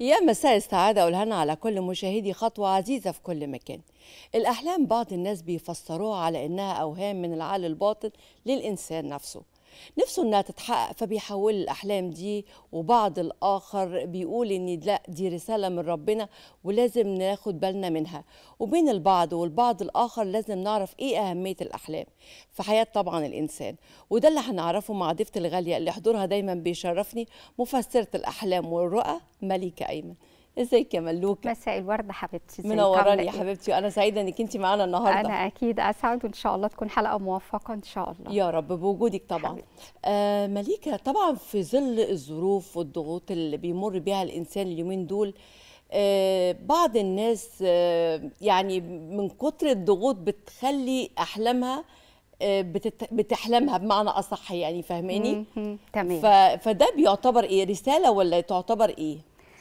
يا مساء السعادة والهنا على كل مشاهدي خطوة عزيزة في كل مكان الأحلام بعض الناس بيفسروها على إنها أوهام من العقل الباطن للإنسان نفسه نفسه إنها تتحقق فبيحول الأحلام دي وبعض الآخر بيقول إن لا دي رسالة من ربنا ولازم ناخد بالنا منها وبين البعض والبعض الآخر لازم نعرف إيه أهمية الأحلام في حياة طبعا الإنسان وده اللي هنعرفه مع ضيفتي الغالية اللي حضورها دايما بيشرفني مفسرة الأحلام والرؤى مليكة أيمن ازيك يا ملوكة مساء الورد حبيبتي ازيك؟ منوراني عاملة يا إيه؟ حبيبتي وانا سعيده انك انت معانا النهارده انا اكيد اسعد وان شاء الله تكون حلقه موفقه ان شاء الله يا رب بوجودك طبعا حبيبتي. آه مليكة طبعا في ظل الظروف والضغوط اللي بيمر بيها الإنسان اليومين دول آه بعض الناس آه يعني من كتر الضغوط بتخلي أحلامها آه بتت... بتحلمها بمعنى أصح يعني فاهماني مهم. تمام ف... فده بيعتبر إيه رسالة ولا تعتبر إيه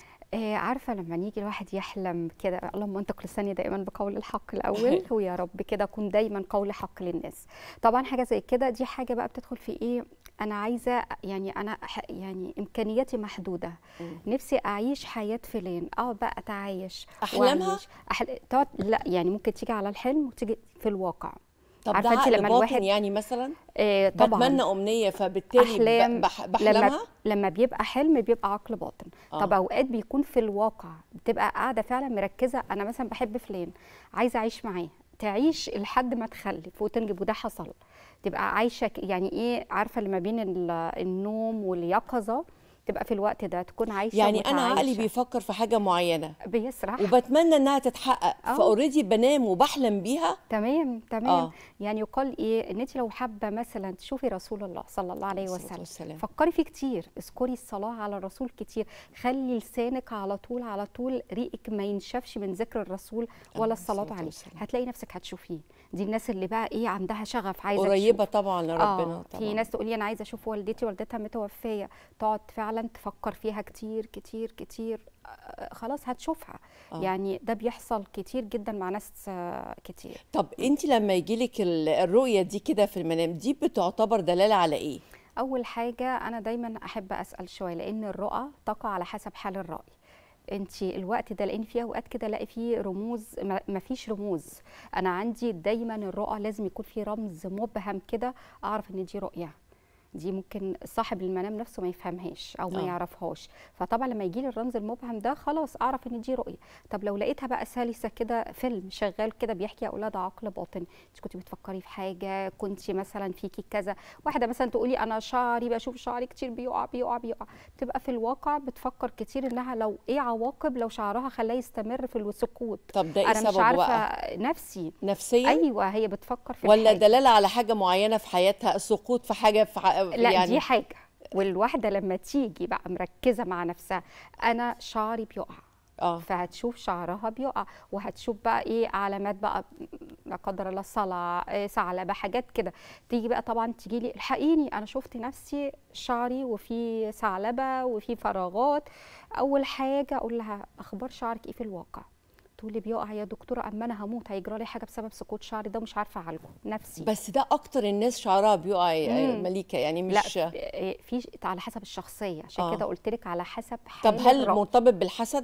آه عارفه لما نيجي الواحد يحلم كده اللهم انطق لساني دائما بقول الحق الاول ويا رب كده اكون دايما قول حق للناس طبعا حاجه زي كده دي حاجه بقى بتدخل في ايه انا عايزه يعني انا ح- يعني امكانياتي محدوده نفسي اعيش حياه فلان اه بقى اتعايش أحلامها؟ وأعيش. أحل... تقعد لا يعني ممكن تيجي على الحلم وتيجي في الواقع طب عارفة ده أنت عقل لما باطن الواحد- يعني مثلا آه طبعا بتمنى أمنية فبالتالي احلام ب... بح... لما بحلمها لما بيبقى حلم بيبقى عقل باطن آه. طب اوقات بيكون في الواقع بتبقى قاعده فعلا مركزه انا مثلا بحب فلان عايزه اعيش معاه تعيش لحد ما تخلف وتنجب وده حصل تبقى عايشه ك- يعني ايه عارفه اللي ما بين ال- النوم واليقظه تبقى في الوقت ده تكون عايشه يعني أنا عقلي متعايشة. بيفكر في حاجة معينة بيسرح وبتمنى انها تتحقق آه. فاوريدي بنام وبحلم بيها تمام تمام آه. آه. يعني يقال ايه ان انت لو حابه مثلا تشوفي رسول الله صلى الله عليه الصلاة وسلم والسلام. فكري فيه كتير اذكري الصلاه على الرسول كتير خلي لسانك على طول على طول ريقك ما ينشفش من ذكر الرسول ولا عليه الصلاه الصلاة عليه والسلام. هتلاقي نفسك هتشوفيه دي الناس اللي بقى ايه عندها شغف عايزه قريبة تشوف. طبعا لربنا آه طبعا في ناس تقول لي انا عايزه اشوف والدتي والدتها متوفيه تقعد فعلا تفكر فيها كتير كتير كتير آه خلاص هتشوفها آه. آه. يعني ده بيحصل كتير جدا مع ناس آه كتير طب انت لما يجيلك ال- الرؤية دي كده في المنام دي بتعتبر دلالة على ايه اول حاجه انا دايما احب اسال شويه لان الرؤى تقع على حسب حال الراي انت الوقت ده لان في اوقات كده الاقي فيه رموز ما ما فيش رموز انا عندي دايما الرؤى لازم يكون في رمز مبهم كده اعرف ان دي رؤيه دي ممكن صاحب المنام نفسه ما يفهمهاش او ما آه. يعرفهاش فطبعا لما يجي لي الرمز المبهم ده خلاص اعرف ان دي رؤيه طب لو لقيتها بقى سلسه كده فيلم شغال كده بيحكي يا اولاد عقل باطن انت كنت بتفكري في حاجه كنت مثلا فيكي كذا واحده مثلا تقولي انا شعري بشوف شعري كتير بيقع بيقع بيقع تبقى في الواقع بتفكر كتير انها لو ايه عواقب لو شعرها خلاه يستمر في السكوت طب ده ايه انا مش سببه عارفه بقى نفسي نفسيا ايوه هي بتفكر في ولا الحاجة. دلالة على حاجة معينة في حياتها سقوط في حاجة في ح... لا يعني دي حاجه والواحده لما تيجي بقى مركزه مع نفسها انا شعري بيقع اه فهتشوف شعرها بيقع وهتشوف بقى ايه علامات بقى لا قدر الله صلع إيه ثعلبه حاجات كده تيجي بقى طبعا تيجي لي الحقيني انا شفت نفسي شعري وفي ثعلبه وفي فراغات اول حاجه اقول لها اخبار شعرك ايه في الواقع تقول لي بيقع يا دكتوره اما انا هموت هيجرى لي حاجه بسبب سقوط شعري ده مش عارفه اعالجه نفسي بس ده اكتر الناس شعرها بيقع يا مم. مليكة يعني لا مش في في- على حسب الشخصيه عشان آه. كده قلت لك على حسب حال طب هل الرأي. مرتبط بالحسد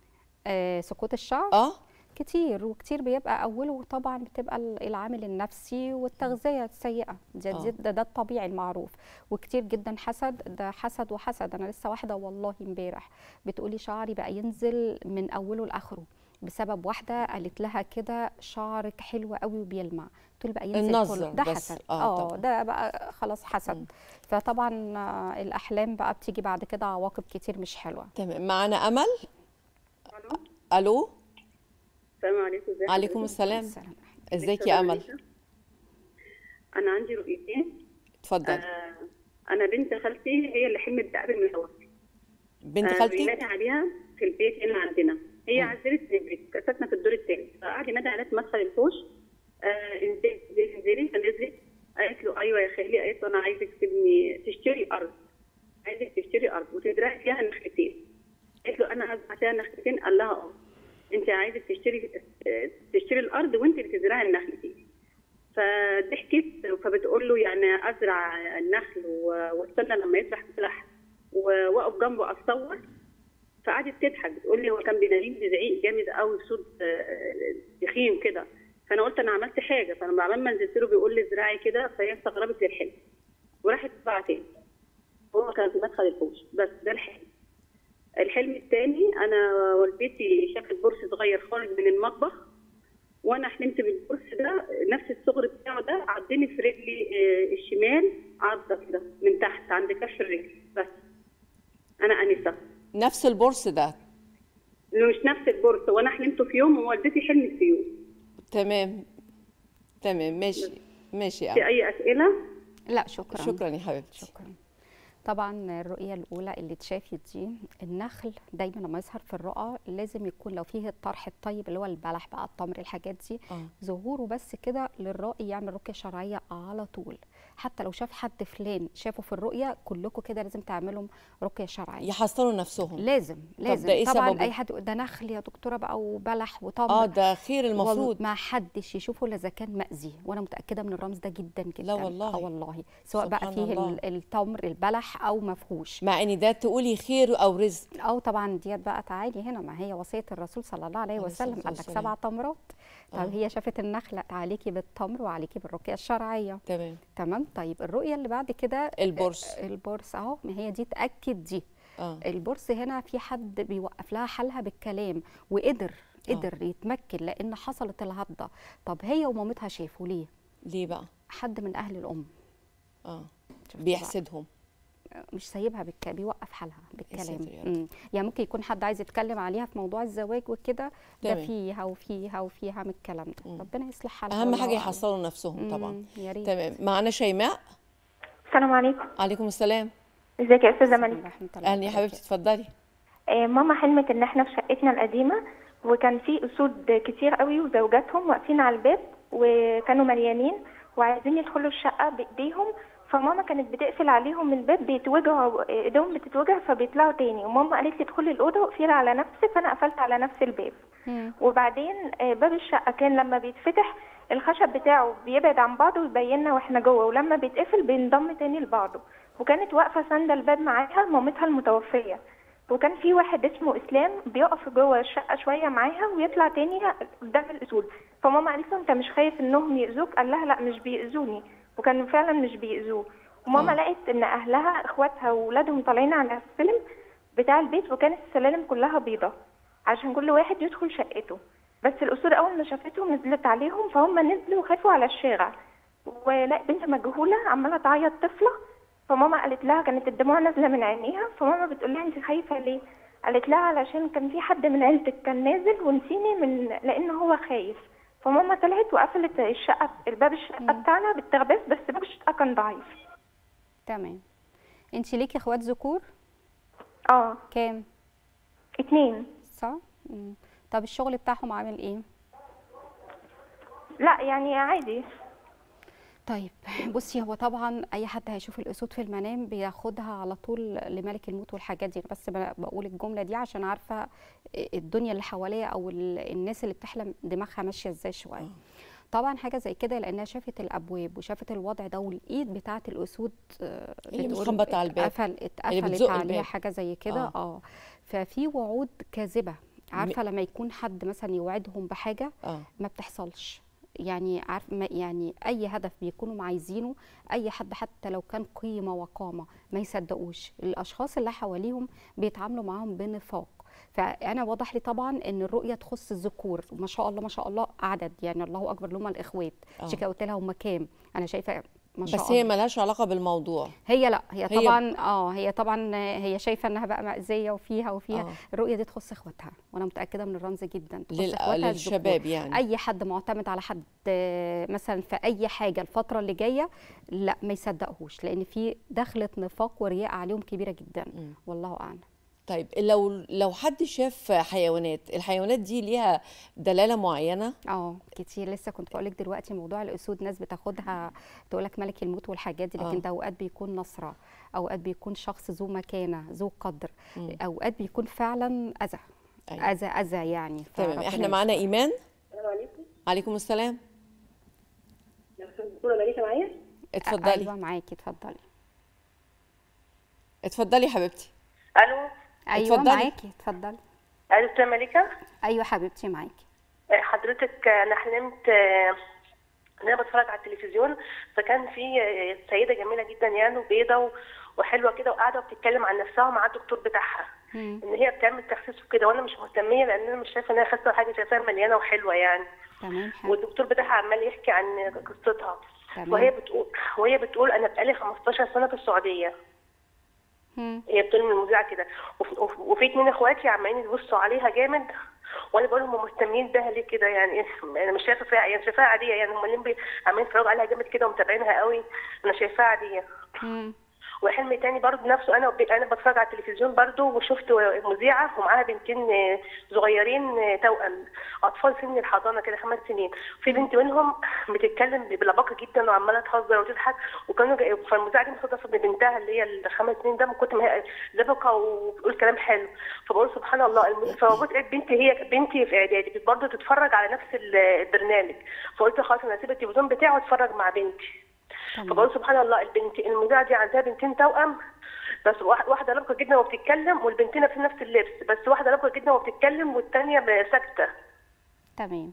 آه سقوط الشعر اه كتير وكتير بيبقى اوله طبعا بتبقى ال- العامل النفسي والتغذيه السيئه ده, آه. ده, ده, ده الطبيعي المعروف وكتير جدا حسد ده حسد وحسد انا لسه واحده والله امبارح بتقولي شعري بقى ينزل من اوله لاخره بسبب واحده قالت لها كده شعرك حلو قوي وبيلمع تقول بقى ينزل النظر كله ده بس. حسد آه، اه طبعاً. ده بقى خلاص حسد فطبعا آه، الاحلام بقى بتيجي بعد كده عواقب كتير مش حلوه تمام معانا امل الو الو السلام عليكم ازي عليكم حضرتك؟ السلام السلام ازيك يا امل انا عندي رؤيتين اتفضل آه انا بنت خالتي هي اللي حلمت بقابل متوفي بنت آه خالتك بينادي عليها في البيت هنا عندنا هي مم. عزلت من البيت كانت ساكنه في الدور الثالث فقعد ينادي عليها في مدخل الحوش آه انزلي انزلي انزلي فنزلت قالت له ايوه يا خالي قالت له انا عايزك تبني تشتري ارض عايزك تشتري ارض وتزرعي فيها نخلتين قالت له انا هزرع فيها نخلتين قال لها اه انت عايزك تشتري تشتري الارض وانت اللي تزرعي النخلتين فضحكت فبتقول له يعني ازرع النخل و- واستنى لما يطرح يطرح و- واقف جنبه اتصور فقعدت تضحك بتقول لي هو كان بيناديني بزعيق جامد قوي بصوت آه، تخين كده فانا قلت انا عملت حاجه فانا بعد ما نزلت له بيقول لي ذراعي كده فهي استغربت للحلم وراحت بقى تاني هو كان في مدخل الحوش بس ده الحلم الحلم الثاني انا والدتي شافت برص صغير خارج من المطبخ وانا حلمت بالبرص ده نفس الصغر بتاعه ده عضني في رجلي آه، الشمال عضه كده من تحت عند كف الرجل بس انا انسه نفس البورس ده انه مش نفس البرص وانا حلمته في يوم ووالدتي حلمت في يوم تمام تمام ماشي ماشي في يا اي اسئله لا شكرا شكرا يا حبيبتي شكرا طبعا الرؤية الأولى اللي اتشافت دي النخل دايما لما يظهر في الرؤى لازم يكون لو فيه الطرح الطيب اللي هو البلح بقى التمر الحاجات دي اه ظهوره بس كده للرائي يعمل رقية شرعية على طول حتى لو شاف حد فلان شافه في الرؤية كلكم كده لازم تعملوا رقية شرعية يحصلوا نفسهم لازم لازم ده إيه طبعا سببه؟ اي حد يقول ده نخل يا دكتوره بقى وبلح وتمر اه ده خير والله المفروض ما حدش يشوفه الا اذا كان مأذي وانا متاكده من الرمز ده جدا جدا لا والله. اه والله سواء بقى سبحان فيه الله. ال- التمر البلح او ما فيهوش مع ان ده تقولي خير او رزق او طبعا ديت بقى تعالي هنا ما هي وصيه الرسول صلى الله عليه عليه وسلم الصلاة قال لك والسلام. سبع تمرات طب آه. هي شافت النخله عليكي بالتمر وعليكي بالرقيه الشرعيه تمام تمام طيب الرؤيه اللي بعد كده البورس البورس اهو ما هي دي تاكد دي اه البورس هنا في حد بيوقف لها حالها بالكلام وقدر آه. قدر يتمكن لان حصلت الهضه طب هي ومامتها شافوا ليه ليه بقى حد من اهل الام اه شفتي بيحسدهم بقى؟ مش سايبها بالك... بيوقف حالها بالكلام ساتر يا رب. مم. يعني ممكن يكون حد عايز يتكلم عليها في موضوع الزواج وكده ده تمام. فيها وفيها وفيها من الكلام ده مم. ربنا يصلح حالها اهم والله حاجه أعلم. يحصلوا نفسهم طبعا مم. يا ريت تمام معانا شيماء السلام عليكم عليكم السلام ازيك يا استاذه السلام ملك ورحمة الله اهلا يا حبيبتي اتفضلي آه، ماما حلمت ان احنا في شقتنا القديمه وكان في اسود كتير قوي وزوجاتهم واقفين على الباب وكانوا مليانين وعايزين يدخلوا الشقه بايديهم فماما كانت بتقفل عليهم الباب بيتوجعوا ايدهم بتتوجع فبيطلعوا تاني وماما قالت لي ادخلي الاوضه واقفلي على نفسك فانا قفلت على نفس الباب مم. وبعدين آه، باب الشقه كان لما بيتفتح الخشب بتاعه بيبعد عن بعضه ويبيننا واحنا جوه ولما بيتقفل بينضم تاني لبعضه وكانت واقفه ساندة الباب معاها مامتها المتوفيه وكان في واحد اسمه اسلام بيقف جوه الشقه شويه معاها ويطلع تاني قدام الاسود فماما قالت له انت مش خايف انهم ياذوك قال لها لا مش بيأذوني وكانوا فعلا مش بيأذوه وماما آه. لقت ان اهلها اخواتها واولادهم طالعين على السلم بتاع البيت وكانت السلالم كلها بيضة عشان كل واحد يدخل شقته بس الاسود اول ما شافتهم نزلت عليهم فهم نزلوا وخافوا على الشارع ولا بنت مجهوله عماله تعيط طفله فماما قالت لها كانت الدموع نازله من عينيها فماما بتقول لها انت خايفه ليه قالت لها علشان كان في حد من عيلتك كان نازل ونسيني من لان هو خايف فماما طلعت وقفلت الشقه الباب الشقه بتاعنا بالتغباس بس باب الشقه كان ضعيف تمام انت ليكي اخوات ذكور اه كام اتنين صح مم. طب الشغل بتاعهم عامل ايه لا يعني عادي طيب بصي هو طبعا اي حد هيشوف الاسود في المنام بياخدها على طول لملك الموت والحاجات دي أنا بس ب- بقول الجمله دي عشان عارفه الدنيا اللي حواليا او ال- الناس اللي بتحلم دماغها ماشيه ازاي شويه طبعا حاجه زي كده لانها شافت الابواب وشافت الوضع ده والايد بتاعه الاسود آه، اللي بتقول بتخبط على الباب. اتقفل اتقفلت بتزق عليها الباب. حاجه زي كده آه. اه, آه. ففي وعود كاذبه عارفه لما يكون حد مثلا يوعدهم بحاجه اه ما بتحصلش يعني عارف ما يعني اي هدف بيكونوا عايزينه اي حد حتى لو كان قيمه وقامه ما يصدقوش الاشخاص اللي حواليهم بيتعاملوا معاهم بنفاق فانا واضح لي طبعا ان الرؤيه تخص الذكور ما شاء الله ما شاء الله عدد يعني الله اكبر اللي هم الاخوات آه. عشان كده قلت لها هم كام انا شايفه ما شاء بس الله هي ملهاش علاقه بالموضوع هي لا هي هي- طبعا اه هي طبعا هي شايفه انها بقى مأذيه وفيها وفيها آه. الرؤيه دي تخص اخواتها وانا متاكده من الرمز جدا تخص لل... اخواتها الذكور. للشباب يعني اي حد معتمد على حد آه، مثلا في اي حاجه الفتره اللي جايه لا ما يصدقهوش لان في دخله نفاق ورياء عليهم كبيره جدا مم. والله اعلم طيب لو لو حد شاف حيوانات الحيوانات دي ليها دلاله معينه اه كتير لسه كنت بقول لك دلوقتي موضوع الاسود ناس بتاخدها تقول لك ملك الموت والحاجات دي لكن آه. ده اوقات بيكون نصره اوقات بيكون شخص ذو مكانه ذو قدر مم. اوقات بيكون فعلا اذى أيوة. اذى اذى يعني تمام فربنا احنا معانا يستر. ايمان السلام عليكم عليكم السلام لو سمحت الدكتوره ماليشه معايا اتفضلي ايوه معاكي اتفضلي اتفضلي يا حبيبتي الو ايوه اتفضلي. معاكي اتفضلي ألو السلام عليكم ايوه حبيبتي معاكي آه، حضرتك آه، أنا حلمت آه، إن أنا بتفرج على التلفزيون فكان في آه، سيدة جميلة جدا يعني وبيضة و- وحلوة كده وقاعدة وبتتكلم عن نفسها ومع الدكتور بتاعها مم. إن هي بتعمل تخسيس وكده وأنا مش مهتمية لأن أنا مش شايفة إن هي خاسة حاجة شايفاها مليانة وحلوة يعني تمام حلو والدكتور بتاعها عمال يحكي عن قصتها تمام. وهي بتقول وهي بتقول أنا بقالي 15 سنة في السعودية مم. هي بتقول من المذيعه كده وف- وف- وفي اتنين اخواتي عمالين يبصوا عليها جامد وانا بقول لهم هم مهتمين بها ليه كده يعني انا مش شايفه فيها يعني شايفاها عاديه يعني هم ليه بي- عمالين يتفرجوا عليها جامد كده ومتابعينها قوي انا شايفاها عاديه مم. وحلم تاني برضه نفسه انا وب- انا بتفرج على التلفزيون برضه وشفت مذيعه ومعاها بنتين آه، صغيرين آه، توأم اطفال سن الحضانه كده خمس سنين في بنت منهم بتتكلم بلباقه جدا وعماله تهزر وتضحك وكانوا جاي- فالمذيعه دي مصادفه ببنتها اللي هي الخمس سنين ده من كتر ما هي لبقه وبتقول كلام حلو فبقول سبحان الله الم- فبقول لقيت بنتي هي بنتي في اعدادي برضه تتفرج على نفس ال- البرنامج فقلت خلاص انا هسيب التلفزيون بتاعي واتفرج مع بنتي تمام. فبقول سبحان الله البنت المذيعه دي عندها بنتين توأم بس واحد- واحده لبقه جدا وبتتكلم والبنتين في نفس اللبس بس واحده لبقه جدا وبتتكلم والثانيه ساكته تمام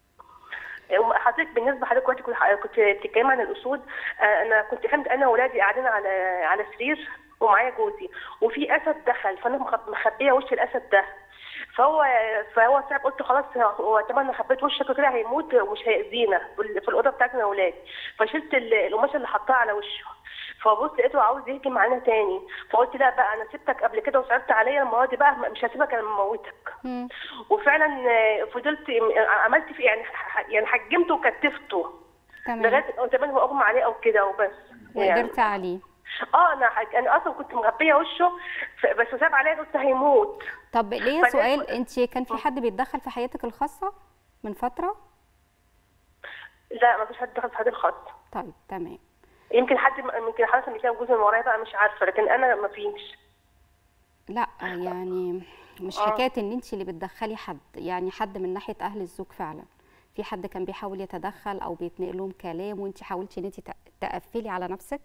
حضرتك بالنسبه لحضرتك كنت كنت بتتكلم عن الاسود آه، انا كنت حمد انا واولادي قاعدين على على سرير ومعايا جوزي وفي اسد دخل فانا مخ- مخبيه وش الاسد ده فهو فهو صعب قلت خلاص هو طبعا انا خبيت وشك كده هيموت ومش هيأذينا في ال- في الاوضه بتاعتنا اولاد فشلت ال- القماشه اللي حطها على وشه فبص لقيته عاوز يهجم علينا تاني فقلت لا بقى انا سبتك قبل كده وصعبت عليا المره دي بقى مش هسيبك انا مموتك مم. وفعلا آه، فضلت عملت في يعني ح- يعني حجمته وكتفته تمام لغايه او زمان هو اغمى عليه او كده وبس يعني وقدرت عليه اه انا حج... انا اصلا كنت مغطيه وشه ف... بس ساب عليا قلت هيموت طب ليا فلازم- سؤال انت كان في حد بيتدخل في حياتك الخاصه من فتره لا ما فيش حد دخل في حد الخاص طيب تمام يمكن حد يمكن حد اللي كان جوزي من ورايا بقى مش عارفه لكن انا ما فيش لا يعني مش آه. حكايه ان انت اللي بتدخلي حد يعني حد من ناحيه اهل الزوج فعلا في حد كان بيحاول يتدخل او بيتنقل لهم كلام وانت حاولتي ان انت تقفلي على نفسك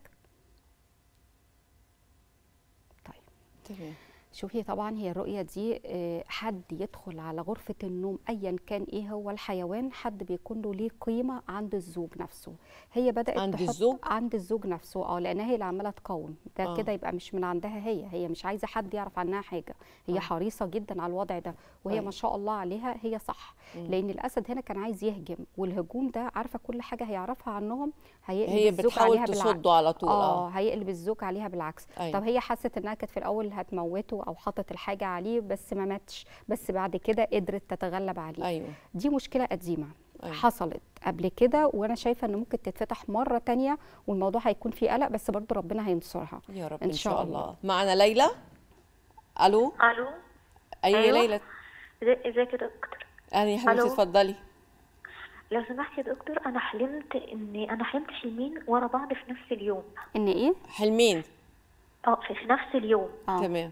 طيب تمام شوفي طبعا هي الرؤية دي آه، حد يدخل على غرفة النوم أيا كان إيه هو الحيوان حد بيكون له ليه قيمة عند الزوج نفسه هي بدأت عند تحط الزوج؟ عند الزوج نفسه اه لأنها هي اللي عمالة تقاوم ده آه. كده يبقى مش من عندها هي هي مش عايزة حد يعرف عنها حاجة هي آه. حريصة جدا على الوضع ده وهي أيوة. ما شاء الله عليها هي صح لأن الأسد هنا كان عايز يهجم والهجوم ده عارفة كل حاجة هيعرفها عنهم هيقلب هي الزوج بتحاول عليها بالعكس. تصده على طول اه اه هيقلب الزوج عليها بالعكس أيوة. طب هي حست انها كانت في الاول هتموته او حطت الحاجه عليه بس ما ماتش بس بعد كده قدرت تتغلب عليه ايوه دي مشكله قديمه أيوة. حصلت قبل كده وانا شايفه ان ممكن تتفتح مره تانية والموضوع هيكون فيه قلق بس برضه ربنا هينصرها يا رب إن ان شاء شاء الله. الله معنا ليلى الو الو ايوه يا أيوة. ليلى إزاي- ازيك يا دكتور اهلا يا حبيبتي ألو. اتفضلي لو سمحت يا دكتور انا حلمت اني انا حلمت حلمين ورا بعض في نفس اليوم ان ايه حلمين اه في في نفس اليوم اه تمام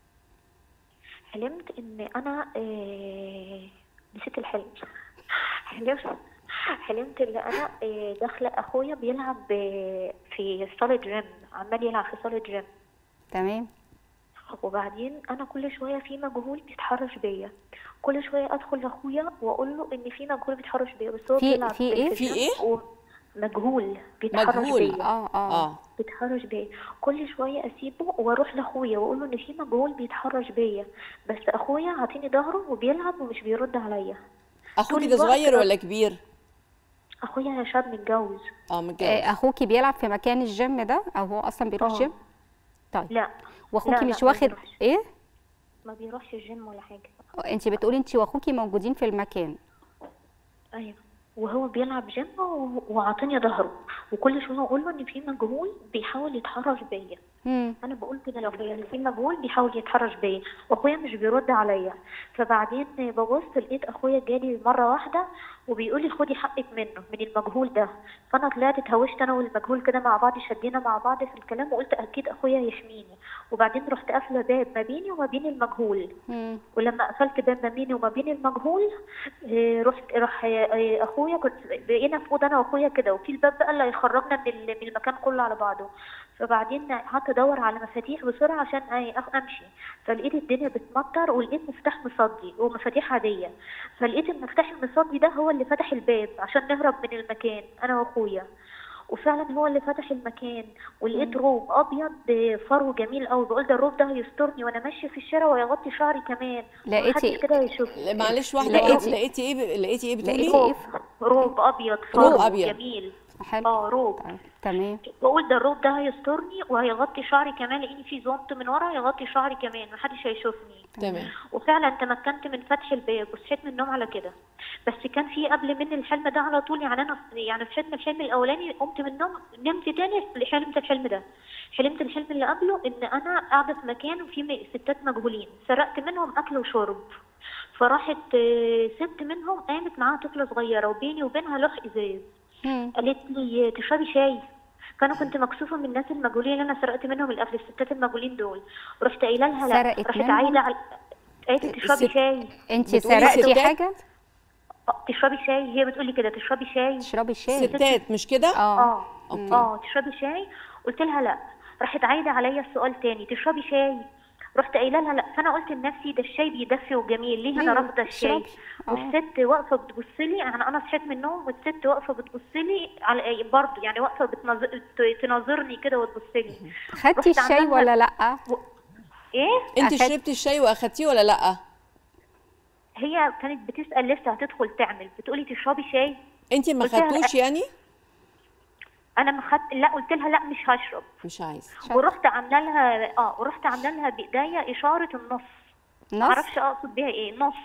حلمت ان انا آه نسيت الحلم حلمت حلمت ان انا آه داخله اخويا بيلعب آه، في صاله جيم عمال يلعب في صاله جيم تمام وبعدين انا كل شويه في مجهول بيتحرش بيا كل شويه ادخل لاخويا واقول له ان في مجهول بيتحرش بيا بس هو في- بيلعب في إيه؟ في في الجيم إيه؟ و- مجهول بيتحرش مجهول. بيا اه اه, اه بيتحرش بيا كل شويه اسيبه واروح لاخويا واقول له ان في مجهول بيتحرش بيا بس اخويا عاطيني ظهره وبيلعب ومش بيرد عليا اخوك طول ده الوقت صغير أنا- ولا كبير اخويا شاب متجوز اه متجوز آه، اخوكي بيلعب في مكان الجيم ده او هو اصلا بيروح آه. جيم طيب لا واخوكي لا، مش ما واخد بيروحش. ايه ما بيروحش الجيم ولا حاجه انت بتقولي انت واخوكي موجودين في المكان ايوه وهو بيلعب جيم و- وعاطيني ظهره وكل شويه اقول له ان في مجهول بيحاول يتحرش بيا مم. انا بقول كده لو في في مجهول بيحاول يتحرش بيا واخويا مش بيرد عليا فبعدين ببص لقيت اخويا جالي مره واحده وبيقول لي خدي حقك منه من المجهول ده فانا طلعت اتهوشت انا والمجهول كده مع بعض شدينا مع بعض في الكلام وقلت اكيد اخويا يحميني وبعدين رحت قافله باب ما بيني وما بين المجهول مم. ولما قفلت باب ما بيني وما بين المجهول آه، رحت راح آه، اخويا كنت بقينا في اوضه انا واخويا كده وفي الباب بقى اللي هيخرجنا من ال- من المكان كله على بعضه فبعدين قعدت ادور على مفاتيح بسرعه عشان أي- أخ- امشي فلقيت الدنيا بتمطر ولقيت مفتاح مصدي ومفاتيح عاديه فلقيت المفتاح المصدي ده هو اللي فتح الباب عشان نهرب من المكان انا واخويا وفعلا هو اللي فتح المكان ولقيت روب ابيض فرو جميل قوي بقول ده الروب ده هيسترني وانا ماشيه في الشارع ويغطي شعري كمان لقيتي- محدش كده يشوفني لا، معلش واحده لقيتي- واحدة. لقيتي ايه ب- لقيتي ايه بتقولي لقيتي روب روب ابيض فرو روب أبيض. جميل حلو اه روب طيب، تمام بقول ده الروب ده هيسترني وهيغطي شعري كمان لاني في زونت من ورا هيغطي شعري كمان محدش هيشوفني تمام وفعلا تمكنت من فتح الباب وصحيت من النوم على كده بس كان في قبل من الحلم ده على طول يعني انا يعني في حلم الحلم الاولاني قمت من النوم نمت تاني حلمت الحلم ده حلمت الحلم اللي قبله ان انا قاعده في مكان وفي م- ستات مجهولين سرقت منهم اكل وشرب فراحت آه، ست منهم قامت معاها طفله صغيره وبيني وبينها لوح ازاز مم. قالت لي تشربي شاي فانا كنت مكسوفه من الناس المجهولين اللي انا سرقت منهم الاكل الستات المجهولين دول رحت قايله لها لا سرقت راحت منهم؟ عايده على قالت لي تشربي الست- شاي انت بتقولي سرقتي ستات؟ حاجه آه، تشربي شاي هي بتقول لي كده تشربي شاي تشربي شاي ستات مش كده اه اه أوكي. اه تشربي شاي قلت لها لا راحت عايده عليا السؤال تاني تشربي شاي رحت قايله لها لا فانا قلت لنفسي ده الشاي بيدفي وجميل ليه انا ليه؟ رافضه الشاي اشربي. آه. والست واقفه بتبص لي يعني انا صحيت من النوم والست واقفه بتبص لي على برضه يعني واقفه بتنظر... تناظرني كده وتبص لي خدتي رحت الشاي عاملة- ولا لا ايه انت أخدت- شربتي الشاي واخدتيه ولا لا هي كانت بتسال لسه هتدخل تعمل بتقولي تشربي شاي انت ما قلت لها لا. خدتوش يعني انا ما خدت لا قلت لها لا مش هشرب مش عايز ورحت عامله لها اه ورحت عامله لها بايديا اشاره النص نص معرفش اقصد بيها ايه نص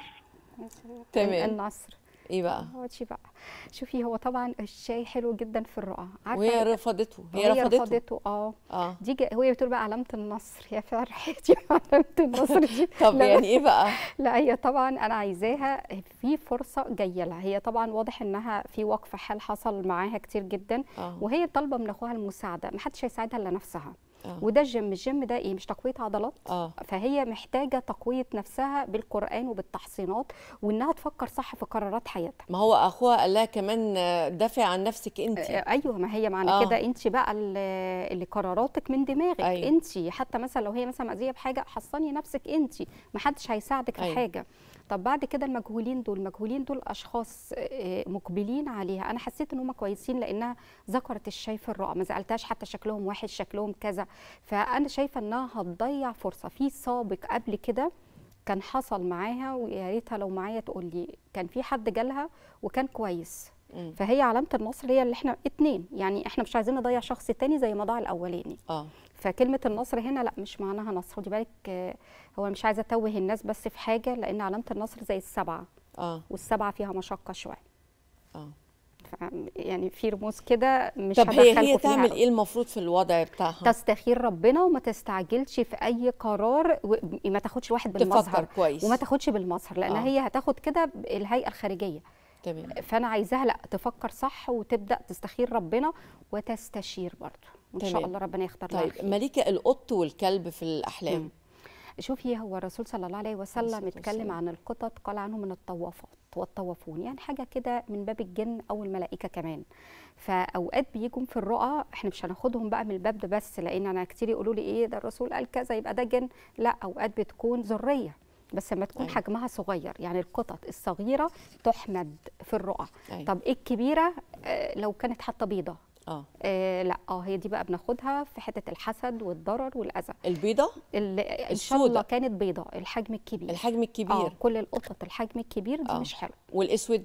تمام النصر ايه بقى اقعدي بقى شوفي هو طبعا الشاي حلو جدا في الرؤى وهي رفضته هي هي رفضته رفضته اه اه دي جا- هي بتقول بقى علامه النصر يا فرحتي علامه النصر دي طب لا، يعني ايه بقى لا هي طبعا انا عايزاها في فرصه جايه لها هي طبعا واضح انها في وقف حال حصل معاها كتير جدا اه وهي طالبه من اخوها المساعده محدش هيساعدها الا نفسها آه. وده الجيم الجيم ده ايه مش تقويه عضلات اه فهي محتاجه تقويه نفسها بالقران وبالتحصينات وانها تفكر صح في قرارات حياتها ما هو اخوها قال لها كمان آه، دافع عن نفسك انت آه، ايوه ما هي معنى آه. كده انت بقى اللي اللي قراراتك من دماغك أيوة. انت حتى مثلا لو هي مثلا مأذيه بحاجه حصني نفسك انت ما حدش هيساعدك في أيوة. حاجه طب بعد كده المجهولين دول المجهولين دول اشخاص آه، مقبلين عليها انا حسيت ان هم كويسين لانها ذكرت الشاي في الرؤى ما زعلتهاش حتى شكلهم وحش شكلهم كذا فانا شايفه انها هتضيع فرصه في سابق قبل كده كان حصل معاها ويا ريتها لو معايا تقول لي كان في حد جالها وكان كويس مم. فهي علامه النصر هي اللي احنا اتنين يعني احنا مش عايزين نضيع شخص تاني زي ما ضاع الاولاني اه فكلمه النصر هنا لا مش معناها نصر خدي بالك آه، هو مش عايزه اتوه الناس بس في حاجه لان علامه النصر زي السبعه اه والسبعه فيها مشقه شويه اه ف- يعني في رموز كده مش طب هي هدخلكوا هي فيها تعمل أوي. ايه المفروض في الوضع بتاعها تستخير ربنا وما تستعجلش في اي قرار وما تاخدش واحد تفكر بالمظهر كويس وما تاخدش بالمظهر لان آه. هي هتاخد كده الهيئه الخارجيه تمام فانا عايزاها لا تفكر صح وتبدا تستخير ربنا وتستشير برضه وان شاء تمام. الله ربنا يختار لها طيب الخير. مليكه القط والكلب في الاحلام مم. شوفي هو الرسول صلى الله عليه وسلم الصلاة اتكلم والسلام. عن القطط قال عنهم من الطوافات والطوافون يعني حاجه كده من باب الجن او الملائكه كمان فاوقات بيجوا في الرؤى احنا مش هناخدهم بقى من الباب ده بس لان انا كتير يقولوا لي ايه ده الرسول قال كذا يبقى ده جن لا اوقات بتكون ذريه بس لما تكون أيوة. حجمها صغير يعني القطط الصغيره تحمد في الرؤى أيوة. طب ايه الكبيره آه، لو كانت حتى بيضه اه آه لا اه هي دي بقى بناخدها في حته الحسد والضرر والاذى البيضه ال- ان شاء الله السوداء. كانت بيضة الحجم الكبير الحجم اه الكبير كل القطط الحجم الكبير دي آه. مش حلو والاسود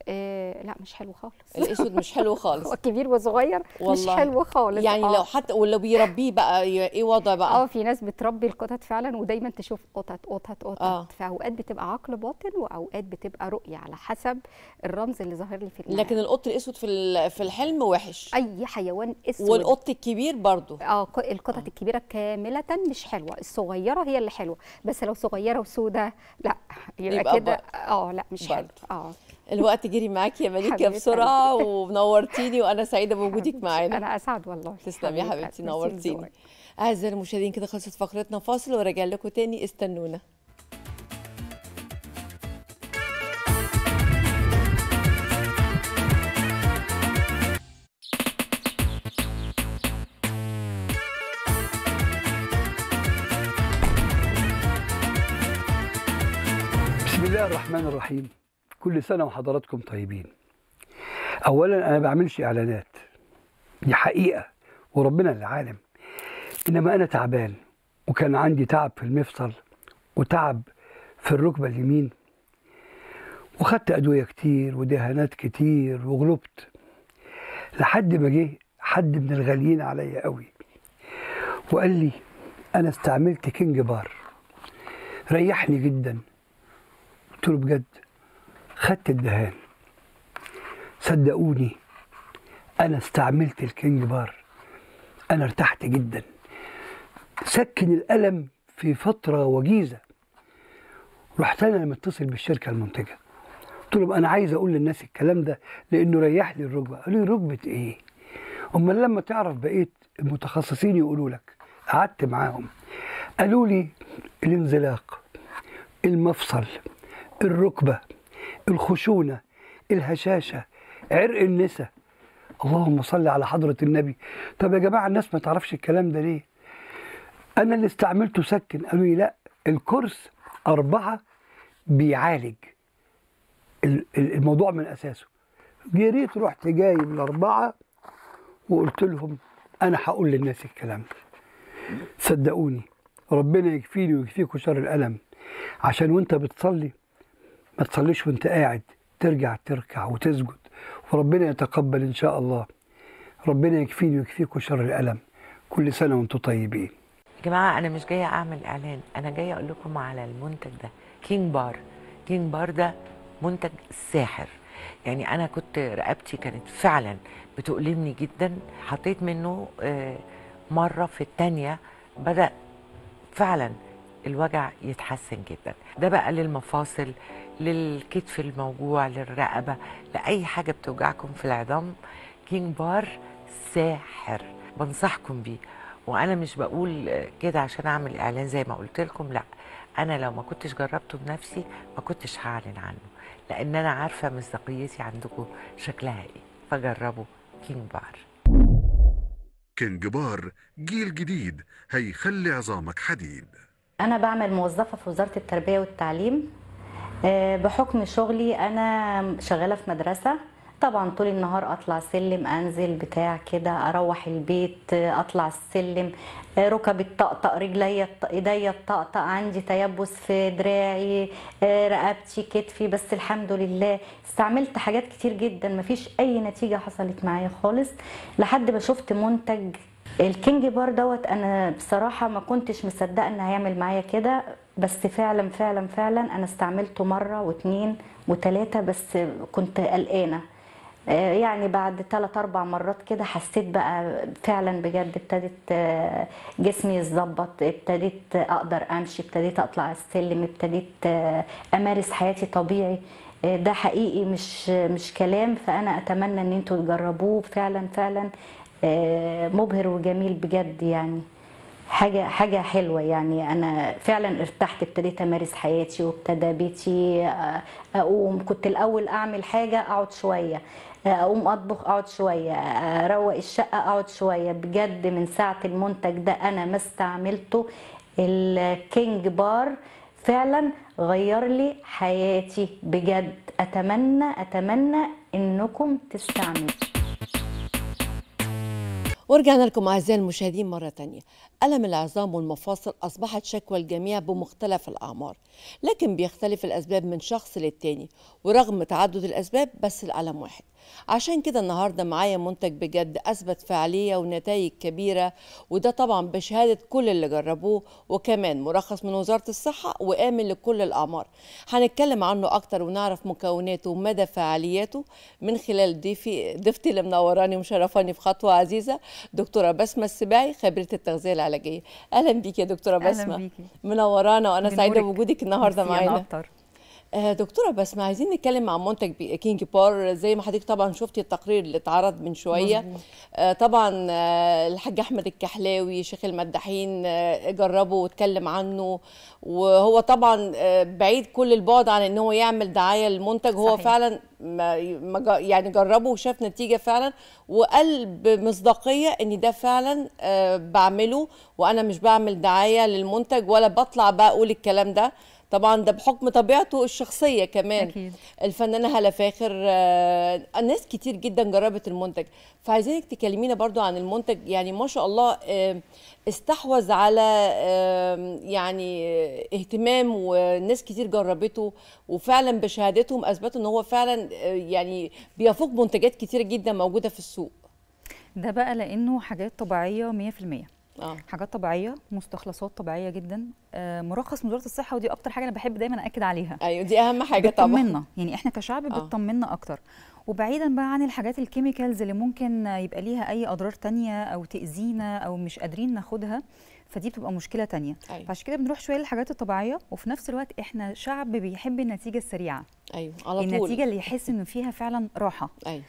آه لا مش حلو خالص الاسود مش حلو خالص هو كبير وصغير مش والله. حلو خالص يعني آه. لو حتى ولو بيربيه بقى ي- ايه وضع اه بقى في ناس بتربي القطط فعلا ودايما تشوف قطط قطط قطط آه. فاوقات بتبقى عقل باطن واوقات بتبقى رؤيه على حسب الرمز اللي ظاهر لي في المنام لكن القط الاسود في ال- في الحلم وحش اي حيوان اسود والقط الكبير برضو اه ك- القطط الكبيره كامله مش حلوه الصغيره هي اللي حلوه بس لو صغيره وسودة لا يبقى, يبقى كده برضه. اه لا مش حلو برضه. اه الوقت جري معاكي يا مليكه حبيبة بسرعه ونورتيني وانا سعيده بوجودك معانا انا اسعد والله تسلمي يا حبيبة حبيبتي قلبي. ميرسي نورتيني لذوقك. اعزائي المشاهدين كده خلصت فقرتنا فاصل وراجع لكم تاني استنونا الله الرحمن الرحيم كل سنة وحضراتكم طيبين أولا أنا ما بعملش إعلانات دي حقيقة وربنا اللي عالم إنما أنا تعبان وكان عندي تعب في المفصل وتعب في الركبة اليمين وخدت أدوية كتير ودهانات كتير وغلبت لحد ما جه حد من الغاليين عليا قوي وقال لي أنا استعملت كينج بار ريحني جدا قلت له بجد خدت الدهان صدقوني انا استعملت الكينج بار انا ارتحت جدا سكن الالم في فتره وجيزه رحت انا متصل بالشركه المنتجه قلت لهم انا عايز اقول للناس الكلام ده لانه ريح لي الركبه قالوا لي ركبه ايه امال لما تعرف بقيت المتخصصين يقولوا لك قعدت معاهم قالوا لي الانزلاق المفصل الركبة الخشونة الهشاشة عرق النسا اللهم صل على حضرة النبي طب يا جماعة الناس ما تعرفش الكلام ده ليه أنا اللي استعملته سكن قالوا لي لا الكورس أربعة بيعالج ال- ال- الموضوع من أساسه جريت رحت جايب الأربعة وقلت لهم أنا هقول للناس الكلام ده صدقوني ربنا يكفيني ويكفيكوا شر الألم عشان وانت بتصلي ما تصليش وانت قاعد ترجع تركع وتسجد وربنا يتقبل ان شاء الله ربنا يكفيني ويكفيكوا شر الالم كل سنه وانتم طيبين يا جماعه انا مش جايه اعمل اعلان انا جايه اقول لكم على المنتج ده كينج بار كينج بار ده منتج ساحر يعني انا كنت رقبتي كانت فعلا بتؤلمني جدا حطيت منه آه، مره في الثانيه بدا فعلا الوجع يتحسن جدا ده بقى للمفاصل للكتف الموجوع للرقبه لاي حاجه بتوجعكم في العظام كينج بار ساحر بنصحكم بيه وانا مش بقول كده عشان اعمل اعلان زي ما قلت لكم لا انا لو ما كنتش جربته بنفسي ما كنتش هعلن عنه لان انا عارفه مصداقيتي عندكم شكلها ايه فجربوا كينج بار كينج بار جيل جديد هيخلي عظامك حديد أنا بعمل موظفة في وزارة التربية والتعليم آه، بحكم شغلي أنا شغالة في مدرسة طبعا طول النهار أطلع سلم أنزل بتاع كده أروح البيت آه، أطلع السلم آه، ركبي الطقطق رجلي الط- إيديا الطقطق عندي تيبس في دراعي آه، رقبتي كتفي بس الحمد لله استعملت حاجات كتير جدا مفيش أي نتيجة حصلت معايا خالص لحد ما شفت منتج الكينج بار دوت انا بصراحه ما كنتش مصدقه ان هيعمل معايا كده بس فعلا فعلا فعلا انا استعملته مره واتنين وتلاته بس كنت قلقانه آه، يعني بعد ثلاث اربع مرات كده حسيت بقى فعلا بجد ابتدت آه، جسمي يتظبط ابتديت اقدر امشي ابتديت اطلع السلم ابتديت آه، امارس حياتي طبيعي آه، ده حقيقي مش مش كلام فانا اتمنى ان انتوا تجربوه فعلا فعلا آه، مبهر وجميل بجد يعني حاجة حاجة حلوة يعني أنا فعلا ارتحت ابتديت أمارس حياتي وابتدى بيتي آه، أقوم كنت الأول أعمل حاجة أقعد شوية آه، أقوم أطبخ أقعد شوية آه، أروق الشقة أقعد شوية بجد من ساعة المنتج ده أنا ما استعملته الكينج بار فعلا غير لي حياتي بجد أتمنى أتمنى إنكم تستعملوا ورجعنا لكم أعزائي المشاهدين مرة تانية ألم العظام والمفاصل أصبحت شكوى الجميع بمختلف الأعمار لكن بيختلف الأسباب من شخص للتاني ورغم تعدد الأسباب بس الألم واحد عشان كده النهاردة معايا منتج بجد أثبت فعالية ونتائج كبيرة وده طبعا بشهادة كل اللي جربوه وكمان مرخص من وزارة الصحة وآمن لكل الأعمار هنتكلم عنه أكتر ونعرف مكوناته ومدى فعاليته من خلال ضيفي ضيفتي اللي منوراني ومشرفاني في خطوة عزيزة دكتورة بسمة السباعي خبيرة التغذية العلاجية أهلا بيكي يا دكتورة أهلاً بسمة بيكي. منورانا وأنا سعيدة بنورك. بوجودك النهاردة ميرسي، أنا معانا أكتر. آه، دكتورة بسمة عايزين نتكلم عن منتج بي- كينج بار زي ما حضرتك طبعا شفتي التقرير اللي اتعرض من شوية مظبوط. آه، طبعا آه، الحاج أحمد الكحلاوي شيخ المداحين آه، جربه واتكلم عنه وهو طبعا آه، بعيد كل البعد عن ان هو يعمل دعاية للمنتج هو صحيح. فعلا ما ما جا- يعني جربه وشاف نتيجة فعلا وقال بمصداقية ان ده فعلا آه، بعمله وانا مش بعمل دعاية للمنتج ولا بطلع بقى اقول الكلام ده طبعا ده بحكم طبيعته الشخصيه كمان أكيد. الفنانه هلا فاخر آه، ناس كتير جدا جربت المنتج فعايزينك تكلمينا برضو عن المنتج يعني ما شاء الله آه، استحوذ على آه، يعني آه، اهتمام وناس كتير جربته وفعلا بشهادتهم اثبتوا ان هو فعلا آه، يعني بيفوق منتجات كتير جدا موجوده في السوق ده بقى لانه حاجات طبيعيه 100% اه حاجات طبيعيه مستخلصات طبيعيه جدا آه، مرخص من وزاره الصحه ودي اكتر حاجه انا بحب دايما اكد عليها ايوه دي اهم حاجه طبعا بتطمنا يعني احنا كشعب آه. بتطمنا اكتر وبعيدا بقى عن الحاجات الكيميكالز اللي ممكن يبقى ليها اي اضرار تانية او تاذينا او مش قادرين ناخدها فدي بتبقى مشكله تانية أيوة. فعشان كده بنروح شويه للحاجات الطبيعيه وفي نفس الوقت احنا شعب بيحب النتيجه السريعه ايوه على طول النتيجه اللي يحس انه فيها فعلا راحه ايوه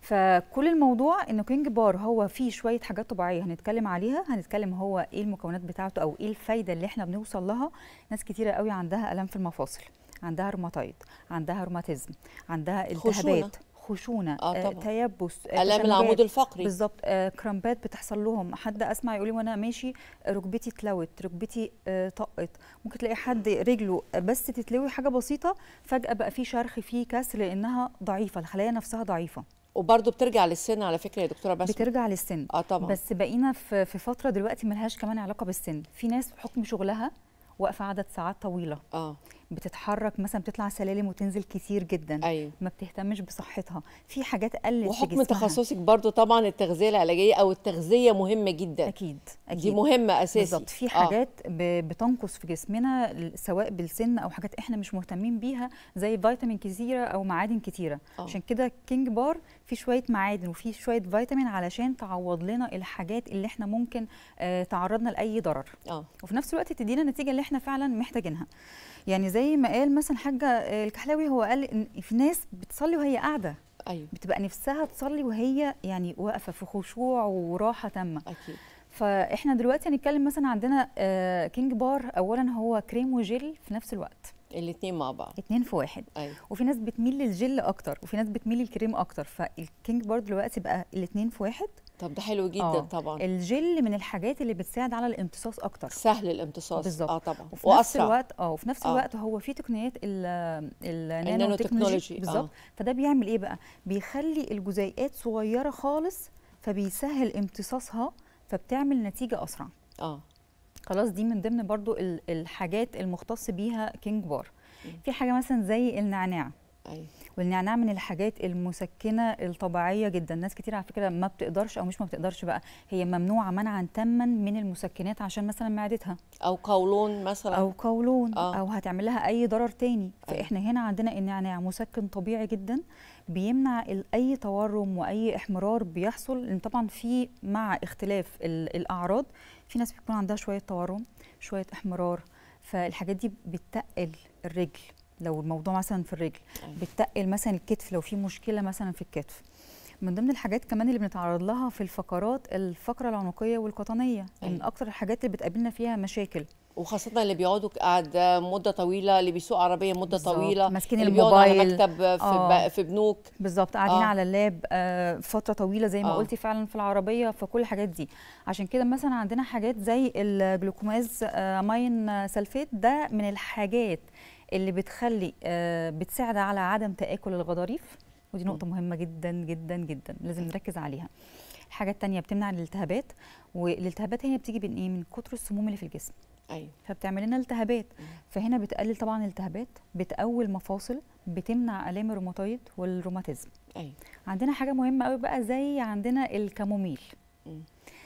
فكل الموضوع انه كينج بار هو فيه شويه حاجات طبيعيه هنتكلم عليها هنتكلم هو ايه المكونات بتاعته او ايه الفايده اللي احنا بنوصل لها ناس كتيره قوي عندها الام في المفاصل عندها روماتايد عندها روماتيزم عندها خشونة. التهابات خشونه آه آه طبعا. تيبس آه الام تشنجات. العمود الفقري بالظبط آه كرامبات بتحصل لهم حد اسمع يقول لي وانا ماشي ركبتي اتلوت ركبتي آه طقت ممكن تلاقي حد رجله بس تتلوي حاجه بسيطه فجاه بقى في شرخ في كسر لانها ضعيفه الخلايا نفسها ضعيفه وبرضه بترجع للسن على فكره يا دكتوره بس بترجع للسن اه طبعا بس بقينا في في فتره دلوقتي ملهاش كمان علاقه بالسن في ناس بحكم شغلها واقفه عدد ساعات طويله اه بتتحرك مثلا بتطلع سلالم وتنزل كتير جدا ايوه ما بتهتمش بصحتها في حاجات قلت في وحكم جسمها. تخصصك برضو طبعا التغذيه العلاجيه او التغذيه مهمه جدا اكيد اكيد دي مهمه اساسي بالظبط في حاجات ب- بتنقص في جسمنا ل- سواء بالسن او حاجات احنا مش مهتمين بيها زي فيتامين كتيره او معادن كتيره آه. عشان كده كينج بار في شويه معادن وفي شويه فيتامين علشان تعوض لنا الحاجات اللي احنا ممكن آه تعرضنا لاي ضرر اه وفي نفس الوقت تدينا النتيجه اللي احنا فعلا محتاجينها يعني زي ما قال مثلا حاجه آه، الكحلاوي هو قال ان في ناس بتصلي وهي قاعده ايوه بتبقى نفسها تصلي وهي يعني واقفه في خشوع وراحه تامه اكيد فاحنا دلوقتي هنتكلم مثلا عندنا آه كينج بار اولا هو كريم وجل في نفس الوقت الاثنين مع بعض اتنين في واحد ايوه وفي ناس بتميل للجل اكتر وفي ناس بتميل للكريم اكتر فالكينج بار دلوقتي بقى الاتنين في واحد طب ده حلو جدا آه. طبعا الجل من الحاجات اللي بتساعد على الامتصاص اكتر سهل الامتصاص بالظبط. اه طبعا وفي نفس واسرع الوقت اه وفي نفس آه. الوقت هو في تقنيات ال- النانو النانو تكنولوجي تكنولوجي، بالظبط آه. فده بيعمل ايه بقى بيخلي الجزيئات صغيره خالص فبيسهل امتصاصها فبتعمل نتيجه اسرع اه خلاص دي من ضمن برضو ال- الحاجات المختص بيها كينج بار في حاجه مثلا زي النعناع ايوه والنعناع من الحاجات المسكنه الطبيعيه جدا ناس كتير على فكره ما بتقدرش او مش ما بتقدرش بقى هي ممنوعه منعا تاما من المسكنات عشان مثلا معدتها او قولون مثلا او قولون آه. او هتعمل لها اي ضرر تاني أيوة. فاحنا هنا عندنا النعناع مسكن طبيعي جدا بيمنع ال- اي تورم واي احمرار بيحصل لان طبعا في مع اختلاف ال- الاعراض في ناس بيكون عندها شويه تورم شويه احمرار فالحاجات دي بتتقل الرجل لو الموضوع مثلا في الرجل أيوة. بتتقل مثلا الكتف لو في مشكله مثلا في الكتف من ضمن الحاجات كمان اللي بنتعرض لها في الفقرات الفقره العنقيه والقطنيه من أيوة. اكتر الحاجات اللي بتقابلنا فيها مشاكل وخاصة اللي بيقعدوا قاعدة مدة طويلة اللي بيسوق عربية مدة بالظبط. طويلة ماسكين اللي بيقعدوا على الموبايل. مكتب في, آه. ب... في بنوك بالظبط قاعدين آه. آه. على اللاب آه فتره طويله زي ما آه. آه. قلتي فعلا في العربيه فكل الحاجات دي عشان كده مثلا عندنا حاجات زي الجلوكوماز آه ماين سلفيت ده من الحاجات اللي بتخلي آه بتساعد على عدم تاكل الغضاريف ودي نقطه مهمه جدا جدا جدا لازم نركز عليها الحاجه التانية بتمنع الالتهابات والالتهابات هي بتيجي من ايه من كتر السموم اللي في الجسم ايوه فبتعمل لنا التهابات فهنا بتقلل طبعا الالتهابات بتقوي المفاصل بتمنع الام الروماتويد والروماتيزم ايوه عندنا حاجه مهمه قوي بقى زي عندنا الكاموميل مم.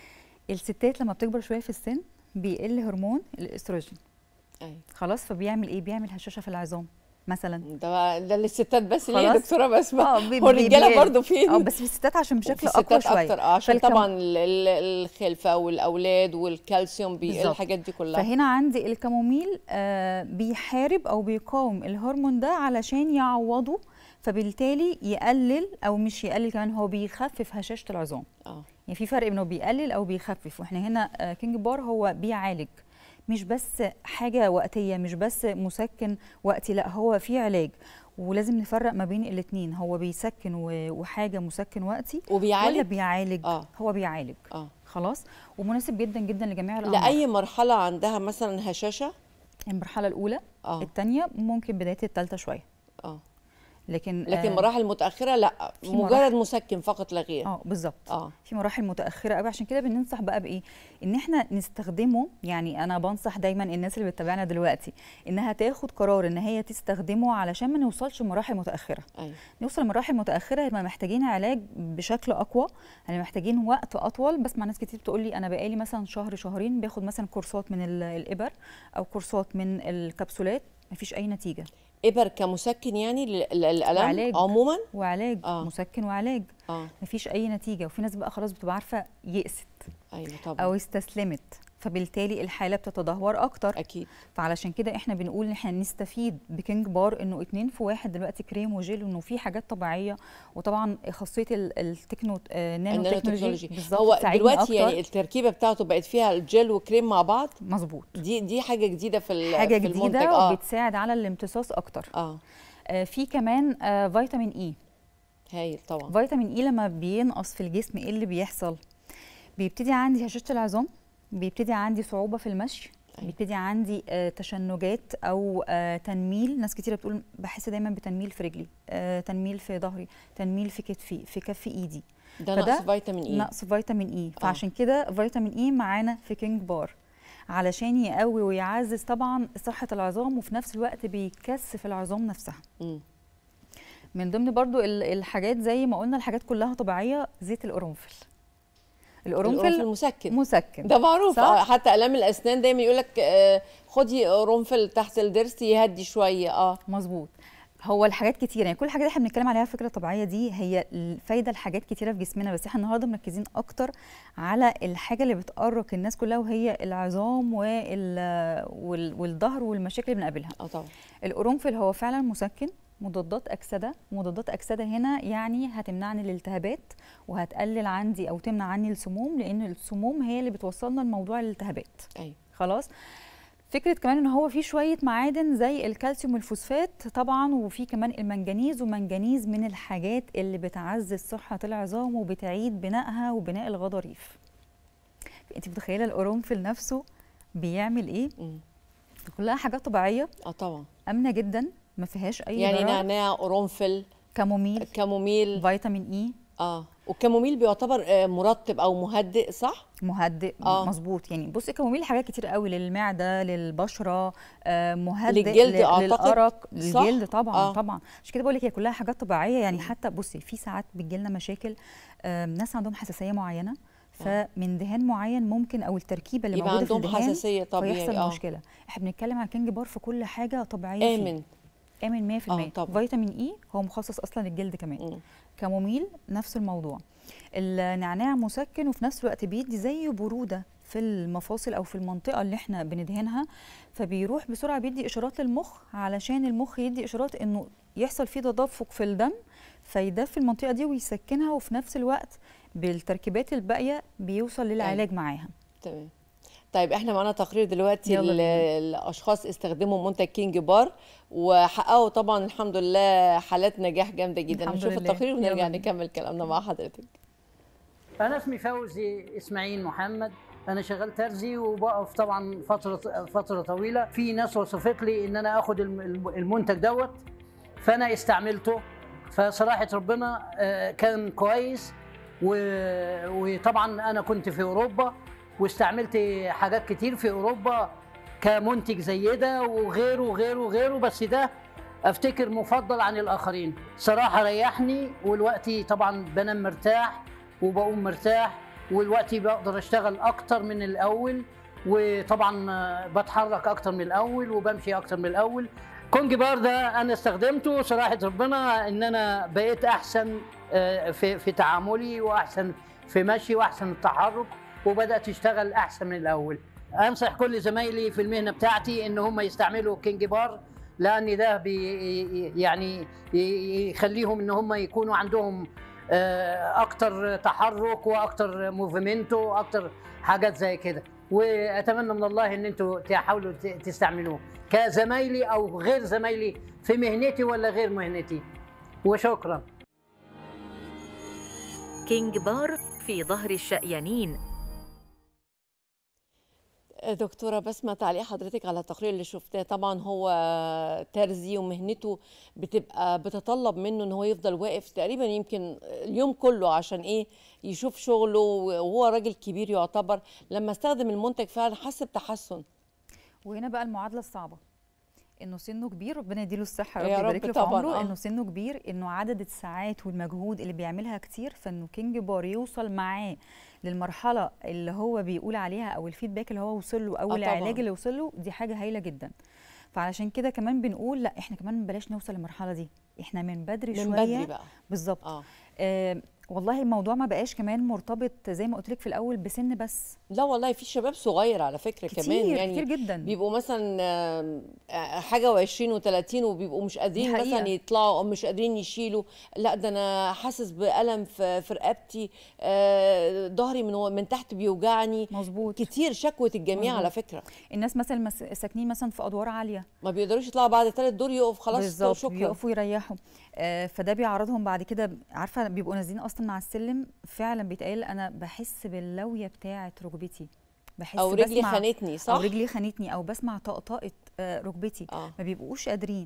الستات لما بتكبر شويه في السن بيقل هرمون الاستروجين ايوه خلاص فبيعمل ايه بيعمل هشاشه في العظام مثلا ده ده للستات بس ليه يا خلاص. دكتورة بسمة اه بي- والرجالة بي- برضو فين اه بس في الستات عشان بشكل وفي اقوى الستات شويه اكتر اه عشان فالكم- طبعا ال- ال- الخلفة والاولاد والكالسيوم بي بالظبط. الحاجات دي كلها فهنا عندي الكاموميل آه بيحارب او بيقاوم الهرمون ده علشان يعوضه فبالتالي يقلل او مش يقلل كمان هو بيخفف هشاشه العظام اه يعني في فرق بينه بيقلل او بيخفف واحنا هنا آه، كينج بار هو بيعالج مش بس حاجه وقتيه مش بس مسكن وقتي لا هو في علاج ولازم نفرق ما بين الاثنين هو بيسكن و- وحاجه مسكن وقتي وبيعالج؟ ولا بيعالج آه. هو بيعالج اه خلاص ومناسب جدا جدا لجميع الاعمار لأي مرحلة عندها مثلا هشاشة المرحله الاولى اه الثانيه ممكن بدايه الثالثه شويه اه لكن لكن آه، مراحل متاخره لا في مجرد مراحل- مسكن فقط لا غير اه بالظبط اه في مراحل متاخره قوي عشان كده بننصح بقى بايه ان احنا نستخدمه يعني انا بنصح دايما الناس اللي بتتابعنا دلوقتي انها تاخد قرار ان هي تستخدمه علشان ما نوصلش لمراحل متاخره ايوه نوصل لمراحل متاخره هنبقى محتاجين علاج بشكل اقوى هنبقى محتاجين وقت اطول بسمع ناس كتير بتقول لي انا بقالي مثلا شهر شهرين باخد مثلا كورسات من ال- الابر او كورسات من الكبسولات مفيش اي نتيجه ابر كمسكن يعني لل- للالم وعلاج. عموما وعلاج آه. مسكن وعلاج اه مفيش اي نتيجه وفي ناس بقى خلاص بتبقى عارفه يئست ايوه طبعا او استسلمت فبالتالي الحاله بتتدهور اكتر اكيد فعلشان كده احنا بنقول ان احنا نستفيد بكينج بار انه اتنين في واحد دلوقتي كريم وجيل وانه في حاجات طبيعيه وطبعا خاصيه ال- التكنو آه، النانو النانو تكنولوجي تكنولوجي بالظبط هو تساعدني دلوقتي أكتر. يعني التركيبه بتاعته بقت فيها الجل وكريم مع بعض مظبوط دي دي حاجه جديده في ال- حاجه في المنتج جديده اه وبتساعد على الامتصاص اكتر اه آه، في كمان آه، فيتامين اي هايل طبعا فيتامين اي لما بينقص في الجسم ايه اللي بيحصل بيبتدي عندي هشاشه العظام بيبتدي عندي صعوبه في المشي أيوة. بيبتدي عندي آه، تشنجات او آه، تنميل ناس كتيره بتقول بحس دايما بتنميل في رجلي آه، تنميل في ظهري تنميل في كتفي في كف ايدي ده فده نقص فيتامين اي نقص فيتامين اي فعشان كده فيتامين اي معانا في كينج بار علشان يقوي ويعزز طبعا صحه العظام وفي نفس الوقت بيكثف العظام نفسها مم. من ضمن برضو ال- الحاجات زي ما قلنا الحاجات كلها طبيعيه زيت القرنفل القرنفل القرنفل مسكن مسكن ده معروف صح؟ آه حتى الام الاسنان دايما يقول لك آه خدي قرنفل تحت الضرس يهدي شويه اه مظبوط هو الحاجات كتيره يعني كل الحاجات اللي احنا بنتكلم عليها فكره طبيعيه دي هي الفايده لحاجات كتيره في جسمنا بس احنا النهارده مركزين اكتر على الحاجه اللي بتأرق الناس كلها وهي العظام وال وال- والظهر والمشاكل اللي بنقابلها اه طبعا القرنفل هو فعلا مسكن مضادات اكسده مضادات اكسده هنا يعني هتمنعني الالتهابات وهتقلل عندي او تمنع عني السموم لان السموم هي اللي بتوصلنا لموضوع الالتهابات ايوه خلاص فكره كمان ان هو فيه شويه معادن زي الكالسيوم والفوسفات طبعا وفي كمان المنجنيز ومنجنيز من الحاجات اللي بتعزز صحه العظام وبتعيد بنائها وبناء الغضاريف انت متخيله القرنفل نفسه بيعمل ايه مم. كلها حاجات طبيعيه اه طبعا امنه جدا ما فيهاش اي يعني ضرر نعناع قرنفل كاموميل كاموميل فيتامين اي اه والكاموميل بيعتبر آه مرطب او مهدئ صح مهدئ آه. مظبوط يعني بصي الكاموميل حاجات كتير قوي للمعده للبشره آه مهدئ للجلد ل- أعتقد، للارق صح؟ للجلد طبعا آه. آه. طبعا عشان كده بقول لك هي كلها حاجات طبيعيه يعني حتى بصي في ساعات بتجيلنا مشاكل آه ناس عندهم حساسيه معينه فمن دهان معين ممكن او التركيبه اللي يبقى موجوده في عندهم الدهان حساسيه طبيعي فيحصل اه مشكله احنا بنتكلم عن كينج بار في كل حاجه طبيعيه فيه. امن امن 100% آه، طبعاً. فيتامين اي هو مخصص اصلا للجلد كمان مم. كاموميل نفس الموضوع النعناع مسكن وفي نفس الوقت بيدي زي بروده في المفاصل او في المنطقه اللي احنا بندهنها فبيروح بسرعه بيدي اشارات للمخ علشان المخ يدي اشارات انه يحصل فيه تدفق في الدم فيدفي المنطقه دي ويسكنها وفي نفس الوقت بالتركيبات الباقيه بيوصل للعلاج معاها تمام طيب احنا معانا تقرير دلوقتي يلا ال- بينا. الاشخاص استخدموا منتج كينج بار وحققوا طبعا الحمد لله حالات نجاح جامده جدا الحمد نشوف لله. التقرير ونرجع يلا بينا. نكمل كلامنا مع حضرتك أنا اسمي فوزي إسماعيل محمد أنا شغال ترزي وبقف طبعا فترة فترة طويلة في ناس وصفت لي إن أنا آخد الم- الم- المنتج دوت فأنا استعملته فصراحة ربنا آه، كان كويس و- وطبعا أنا كنت في أوروبا واستعملت حاجات كتير في أوروبا كمنتج زي ده وغيره وغيره وغيره بس ده افتكر مفضل عن الاخرين صراحه ريحني والوقتي طبعا بنام مرتاح وبقوم مرتاح والوقتي بقدر اشتغل اكتر من الاول وطبعا آه، بتحرك اكتر من الاول وبمشي اكتر من الاول كونج بار ده انا استخدمته صراحه ربنا ان انا بقيت احسن آه، في في تعاملي واحسن في مشي واحسن التحرك وبدات اشتغل احسن من الاول انصح كل زمايلي في المهنه بتاعتي ان هم يستعملوا كينج بار لان ده بي يعني ي- يخليهم ان هم يكونوا عندهم آه، اكتر تحرك واكتر موفمنتو واكتر حاجات زي كده واتمنى من الله ان انتوا تحاولوا ت- تستعملوه كزمايلي او غير زمايلي في مهنتي ولا غير مهنتي وشكرا كينج بار في ظهر الشقيانين دكتورة بسمة تعليق حضرتك على التقرير اللي شفتاه طبعا هو ترزي ومهنته بتبقى بتطلب منه ان هو يفضل واقف تقريبا يمكن اليوم كله عشان ايه يشوف شغله وهو راجل كبير يعتبر لما استخدم المنتج فعلا حس بتحسن وهنا بقى المعادله الصعبه انه سنه كبير ربنا يديله الصحه يا يا رب رب يبارك له في طبعاً، عمره آه. انه سنه كبير انه عدد الساعات والمجهود اللي بيعملها كتير فانه كينج بار يوصل معاه للمرحله اللي هو بيقول عليها او الفيدباك اللي هو وصل له او آه العلاج طبعاً. اللي وصل له دي حاجه هايله جدا فعلشان كده كمان بنقول لا احنا كمان بلاش نوصل للمرحله دي احنا من بدري من شويه بدري بقى بالظبط اه آه والله الموضوع ما بقاش كمان مرتبط زي ما قلت لك في الاول بسن بس لا والله في شباب صغير على فكرة كتير كمان يعني كتير جدا بيبقوا مثلا آم، آه، حاجة و20 و30 وبيبقوا مش قادرين حقيقة. مثلا يطلعوا او مش قادرين يشيلوا لا ده انا حاسس بألم في في رقبتي آه، ظهري من من تحت بيوجعني مظبوط كتير شكوة الجميع مظبوط. على فكرة الناس مثلا مس- ساكنين مثلا في ادوار عاليه ما بيقدروش يطلعوا بعد ثالث دور يقف خلاص بالظبط شكرا بيقفوا يريحوا آه فده بيعرضهم بعد كده عارفه بيبقوا نازلين اصلا مع السلم فعلا بيتقال انا بحس باللويه بتاعه ركبتي بحس او رجلي بسمع- خانتني صح او رجلي خانتني او بسمع طقطقه آه ركبتي اه ما بيبقوش قادرين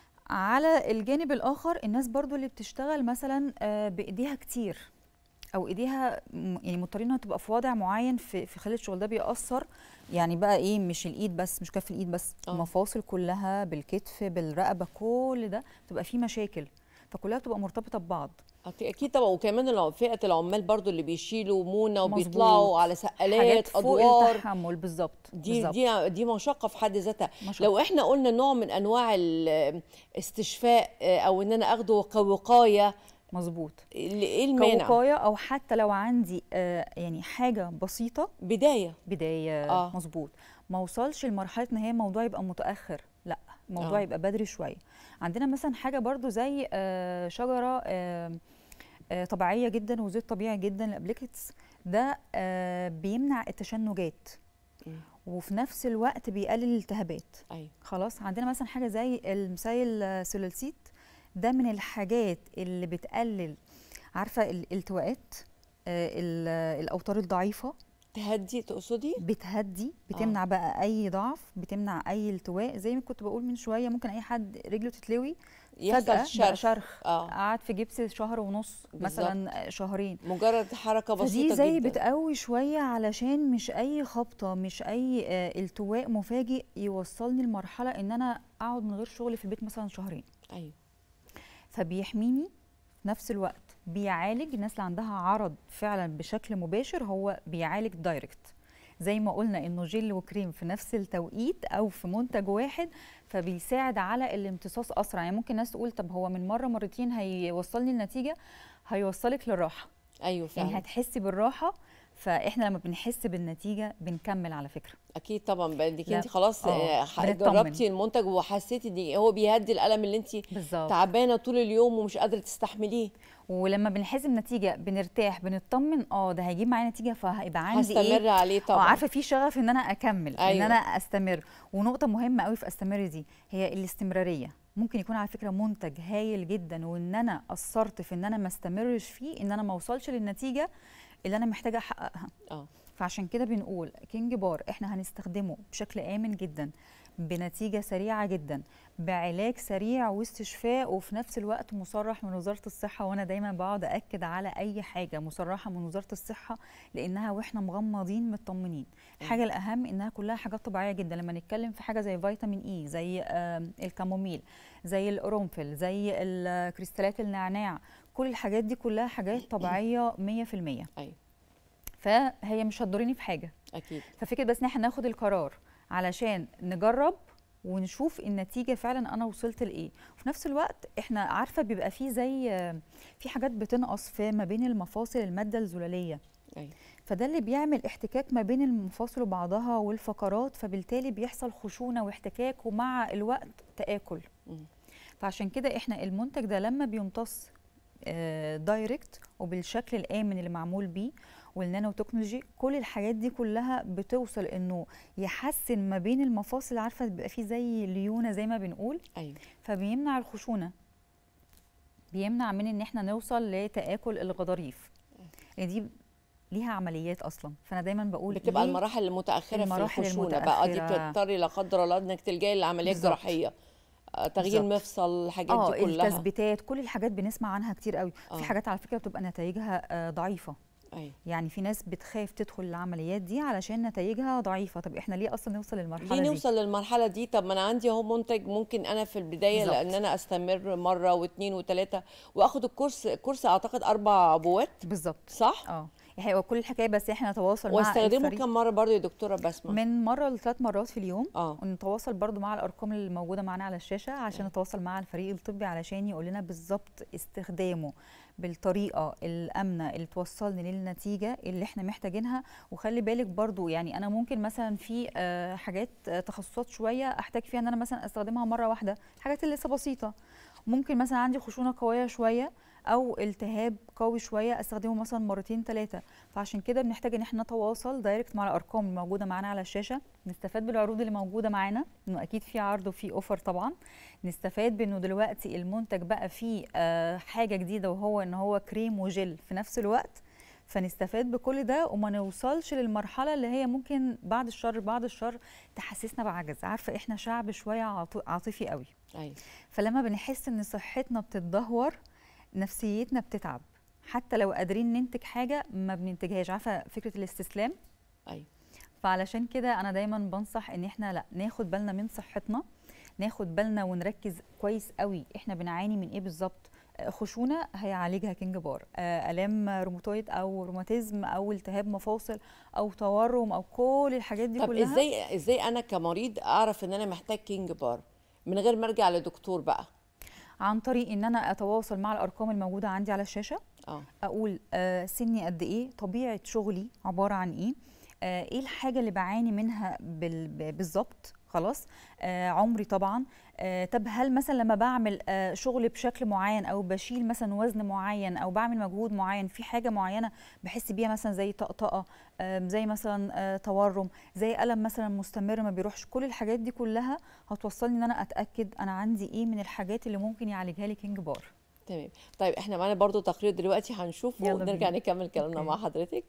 على الجانب الاخر الناس برضو اللي بتشتغل مثلا آه بايديها كتير او ايديها م- يعني مضطرين انها تبقى في وضع معين في في خلال الشغل ده بيأثر يعني بقى ايه مش الايد بس مش كف الايد بس آه. المفاصل كلها بالكتف بالرقبه كل ده بتبقى فيه مشاكل فكلها بتبقى مرتبطه ببعض أك- اكيد طبعا وكمان الع- فئه العمال برضو اللي بيشيلوا مونه مظبوط. وبيطلعوا على سقالات حاجات فوق ادوار التحمل بالظبط دي بالظبط. دي دي مشقه في حد ذاتها مشقة. لو احنا قلنا نوع من انواع الاستشفاء او ان انا اخده كوقايه مظبوط ايه المانع كوقايه او حتى لو عندي آه يعني حاجه بسيطه بدايه بدايه آه. آه. مظبوط ما وصلش لمرحله ان هي الموضوع يبقى متاخر لا الموضوع آه. آه. يبقى بدري شويه عندنا مثلا حاجه برضو زي آه شجره آه آه طبيعيه جدا وزيت طبيعي جدا الابليكتس ده آه بيمنع التشنجات مم. وفي نفس الوقت بيقلل الالتهابات ايوه خلاص عندنا مثلا حاجه زي المسايل سوليلسيت ده من الحاجات اللي بتقلل عارفه الالتواءات آه، ال- الاوتار الضعيفه تهدي تقصدي بتهدي بتمنع بقى اي ضعف بتمنع اي التواء زي ما كنت بقول من شويه ممكن اي حد رجله تتلوي يحصل فجاه بقى شرخ. شرخ اه قعد في جبس شهر ونص مثلا شهرين مجرد حركه فدي بسيطه زي جدا بتقوي شويه علشان مش اي خبطه مش اي آه، التواء مفاجئ يوصلني لمرحله ان انا اقعد من غير شغل في البيت مثلا شهرين ايوه فبيحميني في نفس الوقت بيعالج الناس اللي عندها عرض فعلا بشكل مباشر هو بيعالج دايركت زي ما قلنا انه جل وكريم في نفس التوقيت او في منتج واحد فبيساعد على الامتصاص اسرع يعني ممكن ناس تقول طب هو من مره مرتين هيوصلني النتيجه هيوصلك للراحه ايوه فعلا يعني هتحسي بالراحه فاحنا لما بنحس بالنتيجه بنكمل على فكره اكيد طبعا بانك لا. انت خلاص آه، آه، ح- بنطمن. جربتي المنتج وحسيتي ان هو بيهدي الالم اللي انت بالظبط تعبانه طول اليوم ومش قادره تستحمليه ولما بنحس بنتيجه بنرتاح بنطمن اه ده هيجيب معايا نتيجه فهيبقى عندي ايه هستمر عليه اه طبعا عارفه في شغف ان انا اكمل أيوة. ان انا استمر ونقطه مهمه قوي في استمر دي هي الاستمراريه ممكن يكون على فكره منتج هايل جدا وان انا قصرت في ان انا ما استمرش فيه ان انا ما اوصلش للنتيجه اللي انا محتاجه احققها اه فعشان كده بنقول كينج بار احنا هنستخدمه بشكل امن جدا بنتيجه سريعه جدا بعلاج سريع واستشفاء وفي نفس الوقت مصرح من وزاره الصحه وانا دايما بقعد اكد على اي حاجه مصرحه من وزاره الصحه لانها واحنا مغمضين مطمنين الحاجه الاهم انها كلها حاجات طبيعيه جدا لما نتكلم في حاجه زي فيتامين اي زي آم، الكاموميل زي القرنفل زي ال- كريستالات النعناع كل الحاجات دي كلها حاجات طبيعيه 100% ايوه فهي مش هتضرني في حاجه اكيد ففكره بس ان احنا ناخد القرار علشان نجرب ونشوف النتيجه فعلا انا وصلت لايه وفي نفس الوقت احنا عارفه بيبقى في زي في حاجات بتنقص في ما بين المفاصل الماده الزلاليه ايوه فده اللي بيعمل احتكاك ما بين المفاصل وبعضها والفقرات فبالتالي بيحصل خشونه واحتكاك ومع الوقت تآكل مم. فعشان كده احنا المنتج ده لما بيمتص آه، دايركت وبالشكل الامن اللي معمول بيه والنانو تكنولوجي كل الحاجات دي كلها بتوصل انه يحسن ما بين المفاصل عارفه بيبقى فيه زي ليونه زي ما بنقول ايوه فبيمنع الخشونه بيمنع من ان احنا نوصل لتآكل الغضاريف يعني دي ليها عمليات اصلا فانا دايما بقول بتبقى ليه المراحل المتاخره المراحل في الخشونه بقى دي المتأخرة. بتضطري لا قدر الله انك تلجئي لعمليات بالظبط. جراحيه آه، تغيير بالظبط. مفصل الحاجات اه دي كلها التثبيتات كل الحاجات بنسمع عنها كتير قوي آه. في حاجات على فكره بتبقى نتائجها آه، ضعيفه أيوة. يعني في ناس بتخاف تدخل العمليات دي علشان نتائجها ضعيفه طب احنا ليه اصلا نوصل للمرحله ليه دي نوصل للمرحله دي طب ما انا عندي اهو منتج ممكن انا في البدايه بالظبط. لان انا استمر مره واثنين وثلاثه واخد الكورس كورس اعتقد اربع عبوات بالظبط صح اه يعني هو كل الحكايه بس احنا نتواصل مع واستخدمه الفريق كم مره برضو يا دكتوره بسمه من مره لثلاث مرات في اليوم اه ونتواصل برضو مع الارقام اللي موجوده معانا على الشاشه عشان نتواصل مع الفريق الطبي علشان يقول لنا بالظبط استخدامه بالطريقه الامنه اللي توصلني للنتيجه اللي احنا محتاجينها وخلي بالك برضو يعني انا ممكن مثلا في آه، حاجات آه، تخصصات شويه احتاج فيها ان انا مثلا استخدمها مره واحده الحاجات اللي لسه بسيطه ممكن مثلا عندي خشونه قويه شويه او التهاب قوي شويه استخدمه مثلا مرتين ثلاثه فعشان كده بنحتاج ان احنا نتواصل دايركت مع الارقام الموجوده معانا على الشاشه نستفاد بالعروض اللي موجوده معانا انه اكيد في عرض وفي اوفر طبعا نستفاد بانه دلوقتي المنتج بقى فيه آه، حاجه جديده وهو ان هو كريم وجل في نفس الوقت فنستفاد بكل ده وما نوصلش للمرحله اللي هي ممكن بعد الشر بعد الشر تحسسنا بعجز عارفه احنا شعب شويه عاطو- عاطفي قوي ايوه فلما بنحس ان صحتنا بتتدهور نفسيتنا بتتعب حتى لو قادرين ننتج حاجه ما بننتجهاش عارفه فكره الاستسلام ايوه فعلشان كده انا دايما بنصح ان احنا لا ناخد بالنا من صحتنا ناخد بالنا ونركز كويس قوي احنا بنعاني من ايه بالظبط آه، خشونه هيعالجها كينج بار آه، الام روماتويد او روماتيزم او التهاب مفاصل او تورم او كل الحاجات دي طب كلها ازاي ازاي انا كمريض اعرف ان انا محتاج كينج بار من غير ما ارجع لدكتور بقى عن طريق ان انا اتواصل مع الارقام الموجوده عندي على الشاشه اه اقول آه سني قد ايه طبيعه شغلي عباره عن ايه آه ايه الحاجه اللي بعاني منها بال- ب- بالظبط خلاص آه عمري طبعا آه طب هل مثلا لما بعمل آه شغل بشكل معين او بشيل مثلا وزن معين او بعمل مجهود معين في حاجه معينه بحس بيها مثلا زي طقطقه آه زي مثلا آه تورم زي الم مثلا مستمر ما بيروحش كل الحاجات دي كلها هتوصلني ان انا اتاكد انا عندي ايه من الحاجات اللي ممكن يعالجها لي كينج بار تمام طيب احنا معانا برضو تقرير دلوقتي هنشوفه يلا ونرجع بينا. نكمل كلامنا مع حضرتك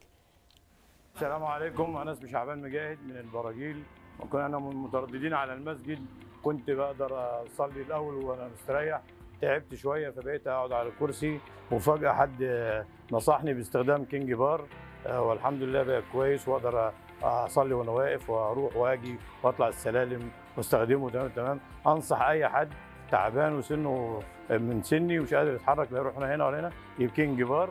السلام عليكم انا اسمي شعبان مجاهد من البراجيل وكنا انا مترددين على المسجد كنت بقدر اصلي الاول وانا مستريح تعبت شويه فبقيت اقعد على الكرسي وفجاه حد نصحني باستخدام كينج بار آه، والحمد لله بقى كويس واقدر اصلي وانا واقف واروح واجي واطلع السلالم واستخدمه تمام تمام انصح اي حد تعبان وسنه من سني ومش قادر يتحرك لا يروح هنا هنا ولا هنا يجيب كينج بار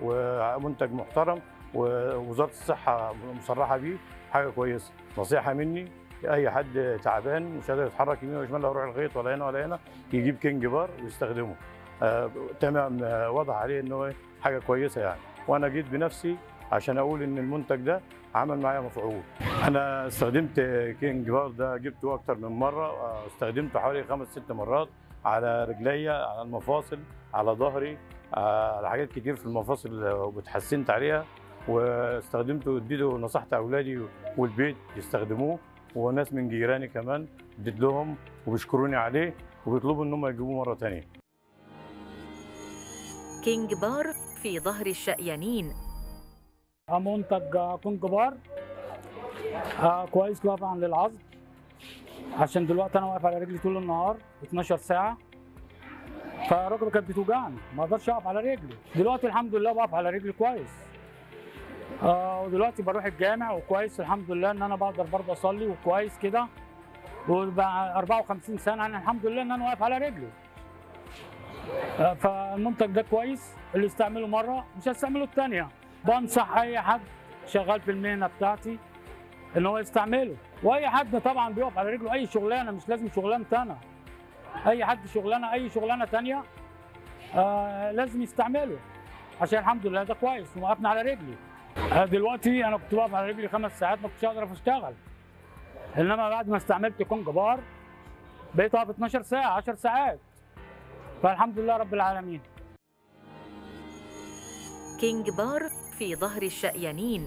ومنتج محترم ووزاره الصحه مصرحه بيه حاجه كويسه نصيحه مني اي حد تعبان مش قادر يتحرك يمين ولا شمال لا يروح الغيط ولا هنا ولا هنا يجيب كينج بار ويستخدمه آه تمام آه واضح عليه ان هو حاجه كويسه يعني وانا جيت بنفسي عشان اقول ان المنتج ده عمل معايا مفعول انا استخدمت كينج بار ده جبته اكتر من مره آه، استخدمته حوالي خمس ست مرات على رجليا على المفاصل على ظهري آه، على حاجات كتير في المفاصل آه، واتحسنت عليها واستخدمته اديته نصحت اولادي والبيت يستخدموه وناس من جيراني كمان اديت لهم وبيشكروني عليه وبيطلبوا ان هم يجيبوه مره ثانيه كينج بار في ظهر الشقيانين منتج كون كبار آه كويس طبعا للعظم عشان دلوقتي انا واقف على رجلي طول النهار 12 ساعه فركبي كانت بتوجعني ما اقدرش اقف على رجلي دلوقتي الحمد لله بقف على رجلي كويس آه ودلوقتي بروح الجامع وكويس الحمد لله ان انا بقدر برضه اصلي وكويس كده وبقى 54 سنه انا الحمد لله ان انا واقف على رجلي آه فالمنتج ده كويس اللي يستعمله مره مش هستعمله الثانيه بنصح اي حد شغال في المهنه بتاعتي ان هو يستعمله واي حد طبعا بيقف على رجله اي شغلانه مش لازم شغلانتي انا اي حد شغلانه اي شغلانه تانية آه لازم يستعمله عشان الحمد لله ده كويس وقفنا على رجلي آه دلوقتي انا كنت واقف على رجلي خمس ساعات ما كنتش اقدر اشتغل انما بعد ما استعملت كونج بار بقيت اقف 12 ساعه 10 ساعات فالحمد لله رب العالمين كينج بار في ظهر الشقيانين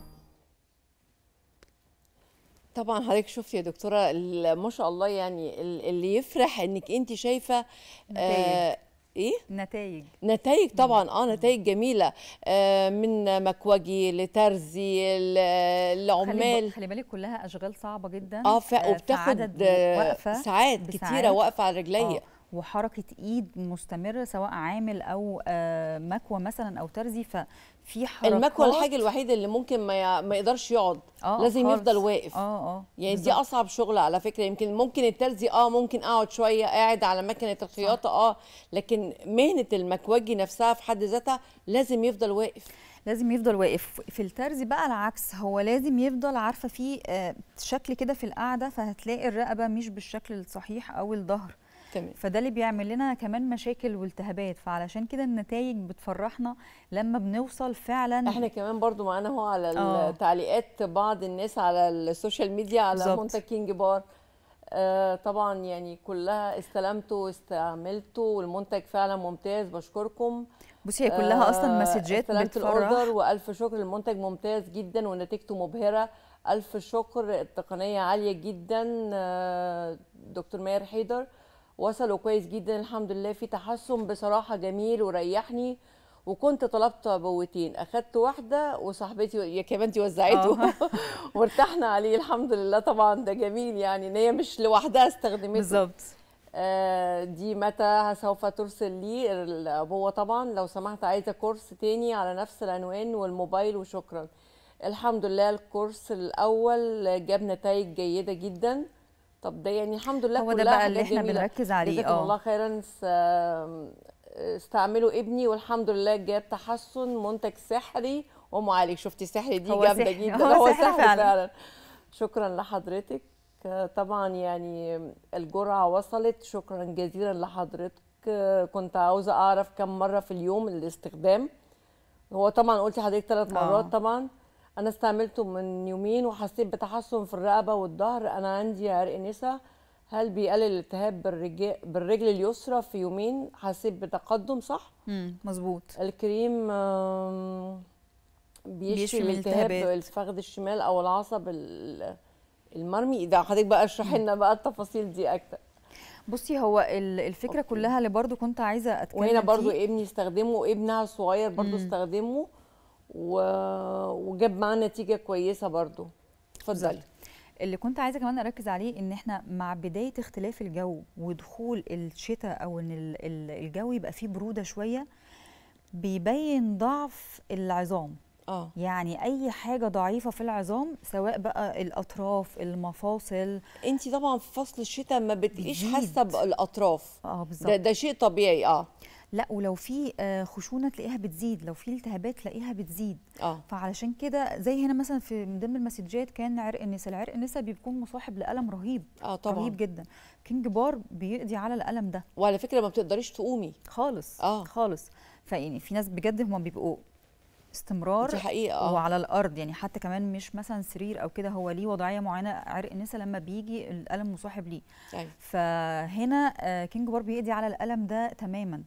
طبعا حضرتك شفتي يا دكتوره ال- ما شاء الله يعني ال- اللي يفرح انك انت شايفه آه ايه نتائج نتائج طبعا اه نتائج جميله آه من مكوجي لترزي ل- خلي, لعمال خلي بالك كلها اشغال صعبه جدا اه ف... آه، وبتاخد فعدد آه، وقفة ساعات بساعات. كتيره واقفه على رجليا آه، وحركه ايد مستمره سواء عامل او آه، مكوى مثلا او ترزي ففي حركات المكوى الحاجه الوحيده اللي ممكن ما, ي... ما يقدرش يقعد آه، لازم خالص. يفضل واقف اه اه يعني دي بالظبط. اصعب شغل على فكره يمكن ممكن الترزي اه ممكن اقعد شويه قاعد على مكنه الخياطه اه لكن مهنه المكوجي نفسها في حد ذاتها لازم يفضل واقف لازم يفضل واقف في الترزي بقى العكس هو لازم يفضل عارفه في آه، شكل كده في القعده فهتلاقي الرقبه مش بالشكل الصحيح او الظهر تمام فده اللي بيعمل لنا كمان مشاكل والتهابات فعلشان كده النتائج بتفرحنا لما بنوصل فعلا احنا كمان برضو معانا هو على آه. التعليقات بعض الناس على السوشيال ميديا على بالظبط. منتج كينج بار آه طبعا يعني كلها استلمته واستعملته والمنتج فعلا ممتاز بشكركم بصي هي كلها اصلا مسجات استلمت بتفرح الاوردر والف شكر المنتج ممتاز جدا ونتيجته مبهره الف شكر التقنيه عاليه جدا آه، دكتور ماهر حيدر وصلوا كويس جدا الحمد لله في تحسن بصراحه جميل وريحني وكنت طلبت عبوتين اخدت واحده وصاحبتي يا كمان دي وزعته آه. وارتحنا عليه الحمد لله طبعا ده جميل يعني ان هي مش لوحدها استخدمته بالظبط آه، دي متى سوف ترسل لي الأبوة طبعا لو سمحت عايزة كورس تاني على نفس العنوان والموبايل وشكرا الحمد لله الكورس الأول جاب نتائج جيدة جدا طب ده يعني الحمد لله هو ده كلها بقى اللي حاجات احنا جميلة. بنركز عليه، جزاكم آه. الله خيرا س- استعملوا ابني والحمد لله جاب تحسن منتج سحري ومعالج شفتي سحري دي هو جامدة سحري، جدا هو هو سحري سحري فعلا. فعلا شكرا لحضرتك طبعا يعني الجرعة وصلت شكرا جزيلا لحضرتك كنت عاوزة أعرف كم مرة في اليوم الاستخدام هو طبعا قلتي حضرتك ثلاث مرات آه. طبعا أنا استعملته من يومين وحسيت بتحسن في الرقبة والظهر أنا عندي عرق نسا هل بيقلل الالتهاب بالرجل, بالرجل اليسرى في يومين حسيت بتقدم صح؟ امم مظبوط الكريم آم، بيشفي بيشفي من الالتهاب الالتهابات. الفخذ الشمال او العصب ال- المرمي ده حضرتك بقى اشرحي لنا بقى التفاصيل دي اكتر بصي هو ال- الفكره كلها اللي برضو كنت عايزه اتكلم وهنا برضو فيه ابني استخدمه وابنها الصغير برضو مم. استخدمه و... وجاب معاه نتيجه كويسه برضو اتفضلي اللي كنت عايزه كمان اركز عليه ان احنا مع بدايه اختلاف الجو ودخول الشتاء او ان ال- ال- الجو يبقى فيه بروده شويه بيبين ضعف العظام اه يعني اي حاجه ضعيفه في العظام سواء بقى الاطراف المفاصل انت طبعا في فصل الشتاء ما بتبقيش بتزيد. حاسه بالاطراف اه بالظبط ده ده شيء طبيعي اه لا ولو في آه، خشونه تلاقيها بتزيد لو في التهابات تلاقيها بتزيد اه فعلشان كده زي هنا مثلا في من ضمن المسجات كان عرق النسا العرق النسا بيكون مصاحب لالم رهيب اه طبعا رهيب جدا كينج بار بيقضي على الالم ده وعلى فكره ما بتقدريش تقومي خالص اه خالص فيعني في ناس بجد هم بيبقوا استمرار دي حقيقة، آه. وعلى الارض يعني حتى كمان مش مثلا سرير او كده هو ليه وضعيه معينه عرق النسا لما بيجي الالم مصاحب ليه أيوة. فهنا آه، كينج بار بيقضي على الالم ده تماما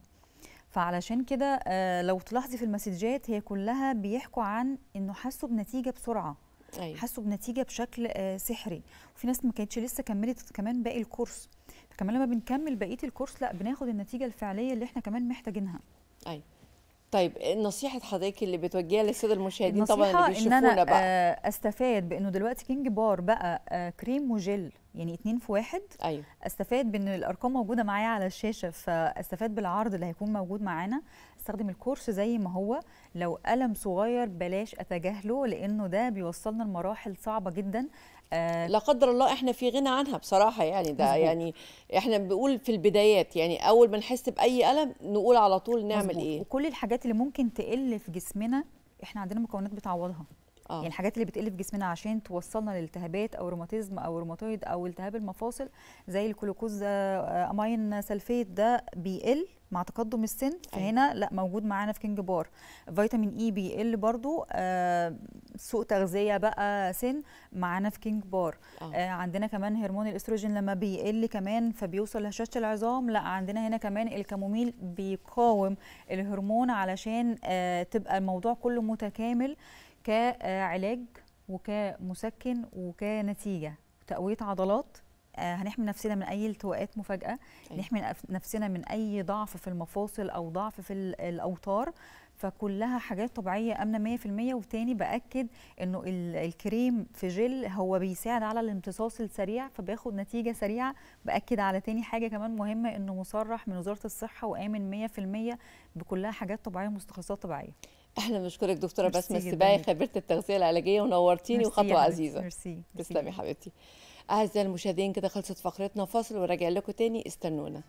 فعلشان كده آه، لو تلاحظي في المسجات هي كلها بيحكوا عن انه حسوا بنتيجه بسرعه أيوة. حسوا بنتيجه بشكل آه، سحري وفي ناس ما كانتش لسه كملت كمان باقي الكورس فكمان لما بنكمل بقيه الكورس لا بناخد النتيجه الفعليه اللي احنا كمان محتاجينها ايوه طيب نصيحة حضرتك اللي بتوجهها للسادة المشاهدين طبعا النصيحه اللي ان بيشوفونا انا بقى آه، استفاد بانه دلوقتي كينج بار بقى آه، كريم وجل يعني اتنين في واحد ايوه استفاد بان الارقام موجوده معايا على الشاشه فاستفاد بالعرض اللي هيكون موجود معانا استخدم الكورس زي ما هو لو الم صغير بلاش اتجاهله لانه ده بيوصلنا لمراحل صعبه جدا آه لا قدر الله احنا في غنى عنها بصراحة يعني ده مظبوط. يعني احنا بنقول في البدايات يعني اول ما نحس بأي ألم نقول على طول نعمل مظبوط. ايه وكل الحاجات اللي ممكن تقل في جسمنا احنا عندنا مكونات بتعوضها آه. يعني الحاجات اللي بتقل في جسمنا عشان توصلنا لالتهابات او روماتيزم او روماتويد او التهاب المفاصل زي الجلوكوز آه، امين سلفيت ده بيقل مع تقدم السن فهنا لا موجود معانا في كينج بار فيتامين اي بيقل برضو آه، سوء تغذيه بقى سن معانا في كينج بار آه. آه عندنا كمان هرمون الاستروجين لما بيقل كمان فبيوصل لهشاشه العظام لا عندنا هنا كمان الكاموميل بيقاوم الهرمون علشان آه تبقى الموضوع كله متكامل كعلاج وكمسكن وكنتيجه تقويه عضلات آه، هنحمي نفسنا من اي التواءات مفاجاه أيوة. نحمي نف- نفسنا من اي ضعف في المفاصل او ضعف في ال- الاوتار فكلها حاجات طبيعيه امنه 100% وتاني باكد انه ال- الكريم في جل هو بيساعد على الامتصاص السريع فبياخد نتيجه سريعه باكد على تاني حاجه كمان مهمه انه مصرح من وزاره الصحه وامن 100% بكلها حاجات طبيعيه ومستخلصات طبيعيه احنا بنشكرك دكتوره ميرسي بسمه جداً السباعي ليك. خبيره التغذيه العلاجيه ونورتيني ميرسي يا وخطوه حبيبتي، عزيزه ميرسي، ميرسي تسلمي جداً. حبيبتي اعزائي المشاهدين كده خلصت فقرتنا فاصل وراجع لكم تاني استنونا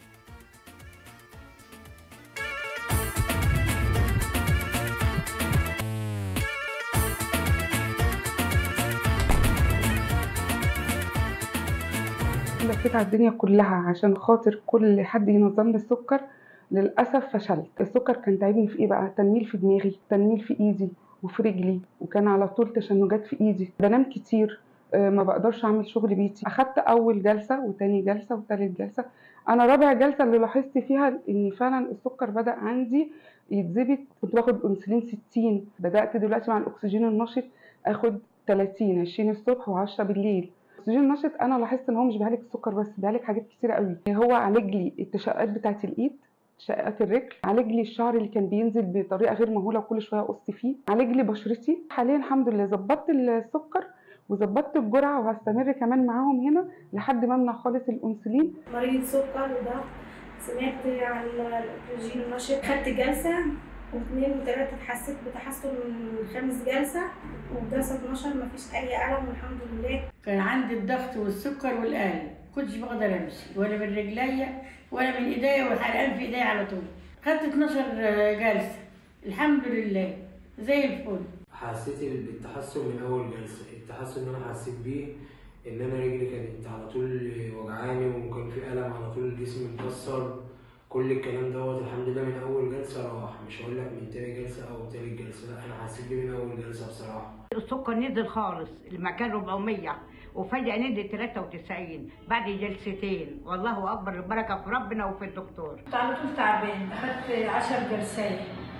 لفيت على الدنيا كلها عشان خاطر كل حد ينظم لي السكر للاسف فشلت السكر كان تعبني في ايه بقى تنميل في دماغي تنميل في ايدي وفي رجلي وكان على طول تشنجات في ايدي بنام كتير آه، ما بقدرش اعمل شغل بيتي اخدت اول جلسه وتاني جلسه وتالت جلسه انا رابع جلسه اللي لاحظت فيها ان فعلا السكر بدا عندي يتظبط كنت باخد انسولين 60 بدات دلوقتي مع الاكسجين النشط اخد 30 20 الصبح و10 بالليل الاكسجين النشط انا لاحظت ان هو مش بيعالج السكر بس بيعالج حاجات كتيره قوي هو عالج لي التشققات بتاعه الايد شقات الرجل عالج لي الشعر اللي كان بينزل بطريقه غير مهوله وكل شويه اقص فيه عالج لي بشرتي حاليا الحمد لله ظبطت السكر وظبطت الجرعه وهستمر كمان معاهم هنا لحد ما امنع خالص الانسولين مريض سكر وضغط سمعت عن الاكسجين النشط خدت جلسه واثنين وثلاثه اتحسيت بتحسن من خامس جلسه والجلسه 12 مفيش اي الم والحمد لله كان عندي الضغط والسكر والقلب كنتش بقدر امشي ولا من رجليا ولا من ايديا والحرقان في ايديا على طول خدت 12 جلسه الحمد لله زي الفل حسيت بالتحسن من اول جلسه التحسن اللي انا حسيت بيه ان انا رجلي كانت على طول وجعاني وكان في الم على طول جسمي مكسر كل الكلام دوت الحمد لله من اول جلسه راح مش هقول لك من تاني جلسه او تالت جلسه لا انا حسيت بيه من اول جلسه بصراحه السكر نزل خالص المكان 400 وفجأة نزل 93 بعد جلستين والله أكبر البركة في ربنا وفي الدكتور كنت على طول تعبان اخدت 10 جلسات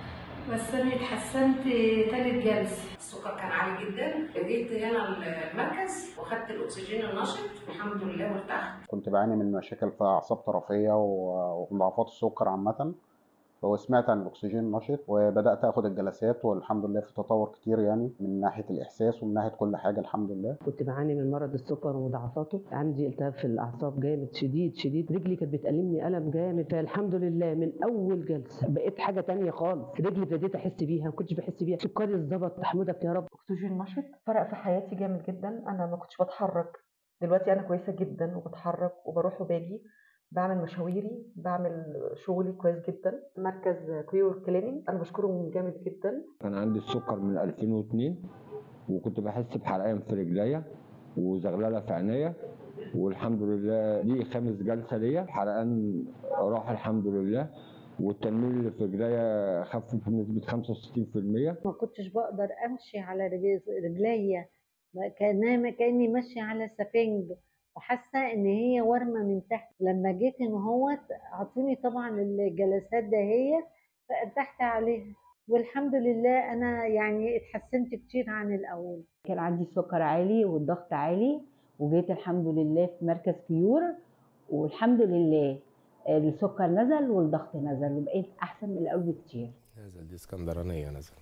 بس انا اتحسنت تالت جلسه السكر كان عالي جدا جيت هنا المركز وخدت الاكسجين النشط الحمد لله وارتحت كنت بعاني من مشاكل في اعصاب طرفيه و- ومضاعفات السكر عامه وسمعت عن الاكسجين النشط وبدات اخد الجلسات والحمد لله في تطور كتير يعني من ناحيه الاحساس ومن ناحيه كل حاجه الحمد لله كنت بعاني من مرض السكر ومضاعفاته عندي التهاب في الاعصاب جامد شديد شديد رجلي كانت بتألمني الم جامد فالحمد لله من اول جلسه بقيت حاجه تانية خالص رجلي ابتديت احس بيها ما كنتش بحس بيها سكري اتظبط احمدك يا رب اكسجين نشط فرق في حياتي جامد جدا انا ما كنتش بتحرك دلوقتي انا كويسه جدا وبتحرك وبروح وباجي بعمل مشاويري بعمل شغلي كويس جدا مركز كيور كلينيك انا بشكرهم جامد جدا كان عندي السكر من 2002 وكنت بحس بحرقان في رجليا وزغلله في عينيا والحمد لله دي خامس جلسه ليا الحرقان راح الحمد لله والتنميل اللي في رجليا خف بنسبه 65% ما كنتش بقدر امشي على رجل- رجليا ما- كأنها كاني ماشيه على سفنج وحاسه ان هي ورمه من تحت لما جيت ان هو اعطوني طبعا الجلسات دهيت فارتحت عليها والحمد لله انا يعني اتحسنت كتير عن الاول كان عندي السكر عالي والضغط عالي وجيت الحمد لله في مركز كيور والحمد لله السكر نزل والضغط نزل وبقيت احسن من الاول بكتير نزل دي اسكندرانيه نزل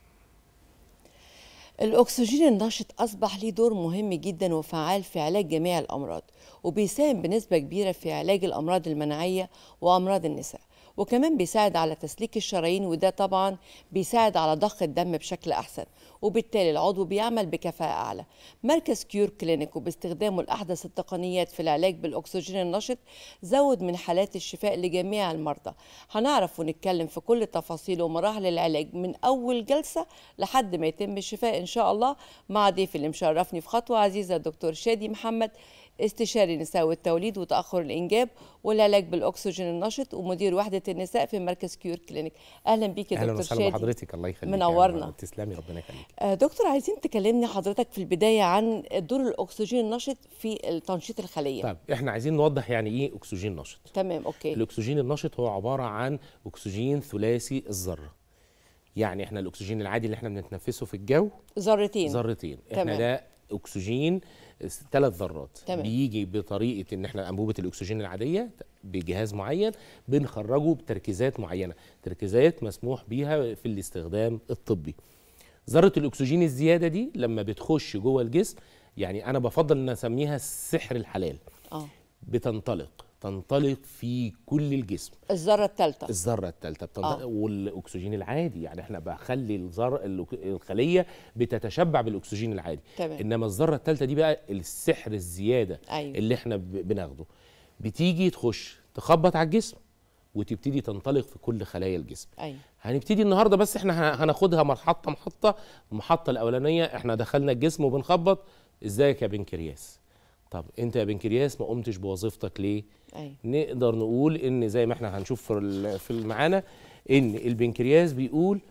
الأكسجين النشط أصبح ليه دور مهم جدا وفعال في علاج جميع الأمراض وبيساهم بنسبة كبيرة في علاج الأمراض المناعية وأمراض النساء وكمان بيساعد على تسليك الشرايين وده طبعا بيساعد على ضخ الدم بشكل أحسن وبالتالي العضو بيعمل بكفاءة أعلى مركز كيور كلينيك وباستخدامه الأحدث التقنيات في العلاج بالأكسجين النشط زود من حالات الشفاء لجميع المرضى هنعرف ونتكلم في كل تفاصيل ومراحل العلاج من أول جلسة لحد ما يتم الشفاء إن شاء الله مع ضيفي اللي مشرفني في خطوة عزيزة الدكتور شادي محمد استشاري النساء والتوليد وتأخر الإنجاب والعلاج بالأكسجين النشط ومدير وحدة النساء في مركز كيور كلينيك أهلا بيك يا اهلا دكتور وسهلا شادي بحضرتك الله يخليك منورنا. يعني تسلمي ربنا يخليك آه، دكتور عايزين تكلمني حضرتك في البداية عن دور الأكسجين النشط في تنشيط الخلية طيب احنا عايزين نوضح يعني ايه اكسجين نشط تمام أوكي الاكسجين النشط هو عباره عن اكسجين ثلاثي الذره يعني احنا الاكسجين العادي اللي احنا بنتنفسه في الجو ذرتين ذرتين احنا تمام. ده اكسجين ثلاث ذرات تمام. بيجي بطريقه ان احنا انبوبه الاكسجين العاديه بجهاز معين بنخرجه بتركيزات معينه تركيزات مسموح بيها في الاستخدام الطبي ذره الاكسجين الزياده دي لما بتخش جوه الجسم يعني انا بفضل ان اسميها السحر الحلال اه بتنطلق تنطلق في كل الجسم الذره الثالثه الذره الثالثه بتنطلق آه. والاكسجين العادي يعني احنا بخلي الذر الأك- الخليه بتتشبع بالاكسجين العادي تمام. انما الذره الثالثه دي بقى السحر الزياده أيوة. اللي احنا ب- بناخده بتيجي تخش تخبط على الجسم وتبتدي تنطلق في كل خلايا الجسم ايوه هنبتدي النهارده بس احنا ه- هناخدها محطه محطه المحطه الاولانيه احنا دخلنا الجسم وبنخبط ازيك يا بنكرياس طب انت يا بنكرياس ما قمتش بوظيفتك ليه ايوه نقدر نقول ان زي ما احنا هنشوف في ال- في المعاناه ان البنكرياس بيقول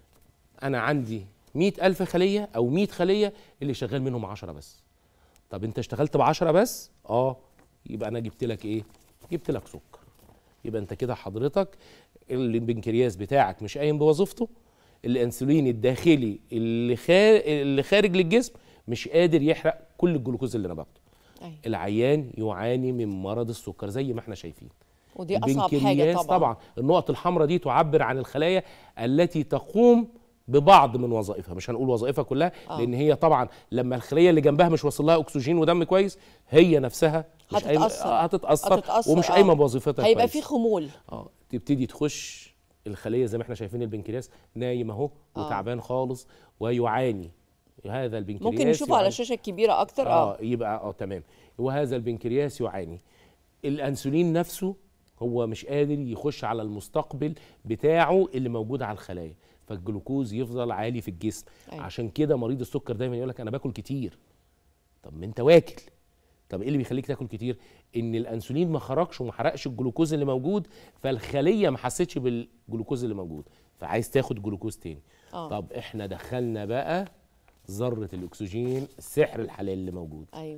انا عندي مئة ألف خلية أو مئة خلية اللي شغال منهم عشرة بس طب أنت اشتغلت بعشرة بس؟ آه يبقى أنا جبت لك إيه؟ جبت لك سكر يبقى أنت كده حضرتك البنكرياس بتاعك مش قايم بوظيفته الأنسولين الداخلي اللي, خار... اللي خارج للجسم مش قادر يحرق كل الجلوكوز اللي أنا باخده أيوة. العيان يعاني من مرض السكر زي ما احنا شايفين ودي اصعب حاجه البنكرياس طبعا, طبعا النقط الحمراء دي تعبر عن الخلايا التي تقوم ببعض من وظائفها مش هنقول وظائفها كلها آه. آه. لان هي طبعا لما الخليه اللي جنبها مش واصل لها اكسجين ودم كويس هي نفسها مش قايمة- هتتأثر. آه، هتتاثر, هتتأثر، ومش آه. قايمه بوظيفتها هيبقى كويس. في خمول اه تبتدي تخش الخليه زي ما احنا شايفين البنكرياس نايم اهو آه. وتعبان خالص ويعاني هذا البنكرياس ممكن نشوفه على يعاني. الشاشه الكبيره اكتر اه اه يبقى اه تمام وهذا البنكرياس يعاني الانسولين نفسه هو مش قادر يخش على المستقبل بتاعه اللي موجود على الخلايا فالجلوكوز يفضل عالي في الجسم أيوة. عشان كده مريض السكر دايما يقول لك انا باكل كتير طب ما انت واكل طب ايه اللي بيخليك تاكل كتير ان الانسولين ما خرجش وما حرقش الجلوكوز اللي موجود فالخليه ما حسيتش بالجلوكوز اللي موجود فعايز تاخد جلوكوز تاني آه. طب احنا دخلنا بقى ذره الاكسجين السحر الحلال اللي موجود ايوه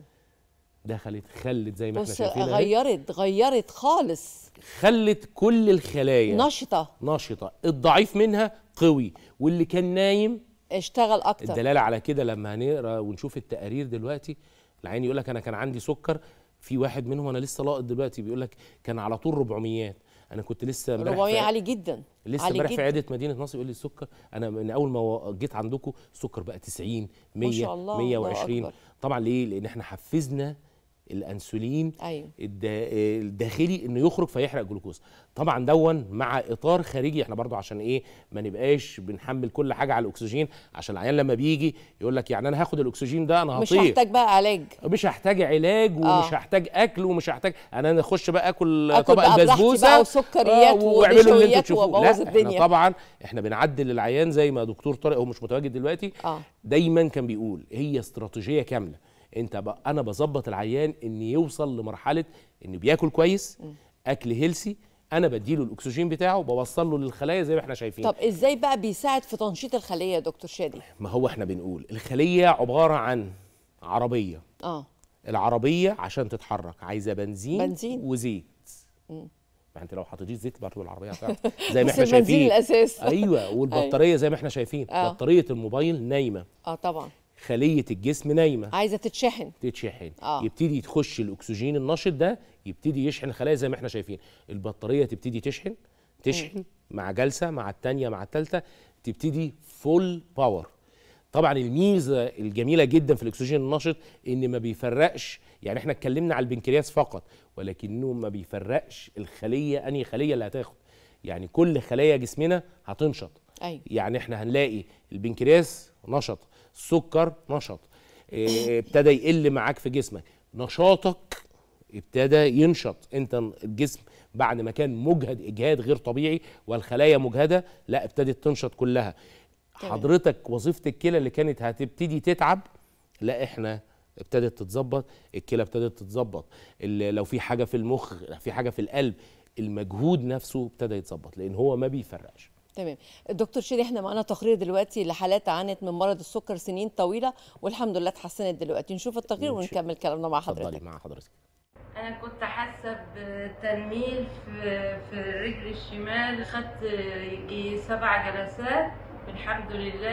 دخلت خلت زي ما احنا بص شايفين أهي، غيرت غيرت خالص خلت كل الخلايا نشطه نشطه الضعيف منها قوي واللي كان نايم اشتغل اكتر الدلاله على كده لما هنقرا ونشوف التقارير دلوقتي العين يقول لك انا كان عندي سكر في واحد منهم انا لسه لاقط دلوقتي بيقول لك كان على طول 400 انا كنت لسه امبارح 400 في- عالي جدا لسه عالي امبارح في جدا. عياده مدينه نصر يقول لي السكر انا من اول ما جيت عندكم السكر بقى 90 100 شاء الله، الله 120 أكبر. طبعا ليه لان احنا حفزنا الانسولين ايوه الدا- الداخلي انه يخرج فيحرق جلوكوز طبعا دون مع اطار خارجي احنا برضو عشان ايه ما نبقاش بنحمل كل حاجه على الاكسجين عشان العيان لما بيجي يقول لك يعني انا هاخد الاكسجين ده انا مش هطير هحتاج بقى علاج مش هحتاج علاج ومش آه. هحتاج اكل ومش هحتاج انا اخش بقى اكل, آكل طبق بقى براحتي البسبوسه بقى وسكريات واعملوا اللي انتوا ونشويات تشوفوه وأبوظ لا الدنيا. احنا طبعا احنا بنعدل العيان زي ما دكتور طارق هو مش متواجد دلوقتي اه دايما كان بيقول هي استراتيجيه كامله انت بقى انا بظبط العيان ان يوصل لمرحله انه بياكل كويس اكل هيلسي انا بديله الاكسجين بتاعه وبوصل له للخلايا زي ما احنا شايفين طب ازاي بقى بيساعد في تنشيط الخليه يا دكتور شادي ما هو احنا بنقول الخليه عباره عن عربيه اه العربيه عشان تتحرك عايزه بنزين بنزين. وزيت مم. ما انت لو حطيتيش زيت برضه العربيه هتعرف زي ما بس احنا البنزين شايفين الأساس. ايوه والبطاريه زي ما احنا شايفين آه. بطاريه الموبايل نايمه اه طبعا خليه الجسم نايمه عايزه تتشحن تتشحن آه. يبتدي تخش الاكسجين النشط ده يبتدي يشحن الخلايا زي ما احنا شايفين البطاريه تبتدي تشحن تشحن مع جلسه مع الثانيه مع الثالثه تبتدي فول باور طبعا الميزه الجميله جدا في الاكسجين النشط ان ما بيفرقش يعني احنا اتكلمنا على البنكرياس فقط ولكنه ما بيفرقش الخليه انهي خليه اللي هتاخد يعني كل خلايا جسمنا هتنشط ايوه يعني احنا هنلاقي البنكرياس نشط السكر نشط إيه، ابتدى يقل معاك في جسمك نشاطك ابتدى ينشط انت الجسم بعد ما كان مجهد اجهاد غير طبيعي والخلايا مجهده لا ابتدت تنشط كلها تمام. حضرتك وظيفه الكلى اللي كانت هتبتدي تتعب لا احنا ابتدت تتظبط الكلى ابتدت تتظبط ال- لو في حاجه في المخ في حاجه في القلب المجهود نفسه ابتدى يتظبط لان هو ما بيفرقش تمام الدكتور شيري احنا معانا تقرير دلوقتي لحالات عانت من مرض السكر سنين طويله والحمد لله اتحسنت دلوقتي نشوف التقرير نشوف. ونكمل كلامنا مع اتفضلي حضرتك مع حضرتك انا كنت حاسه بتنميل في في الرجل الشمال خدت يجي سبع جلسات الحمد لله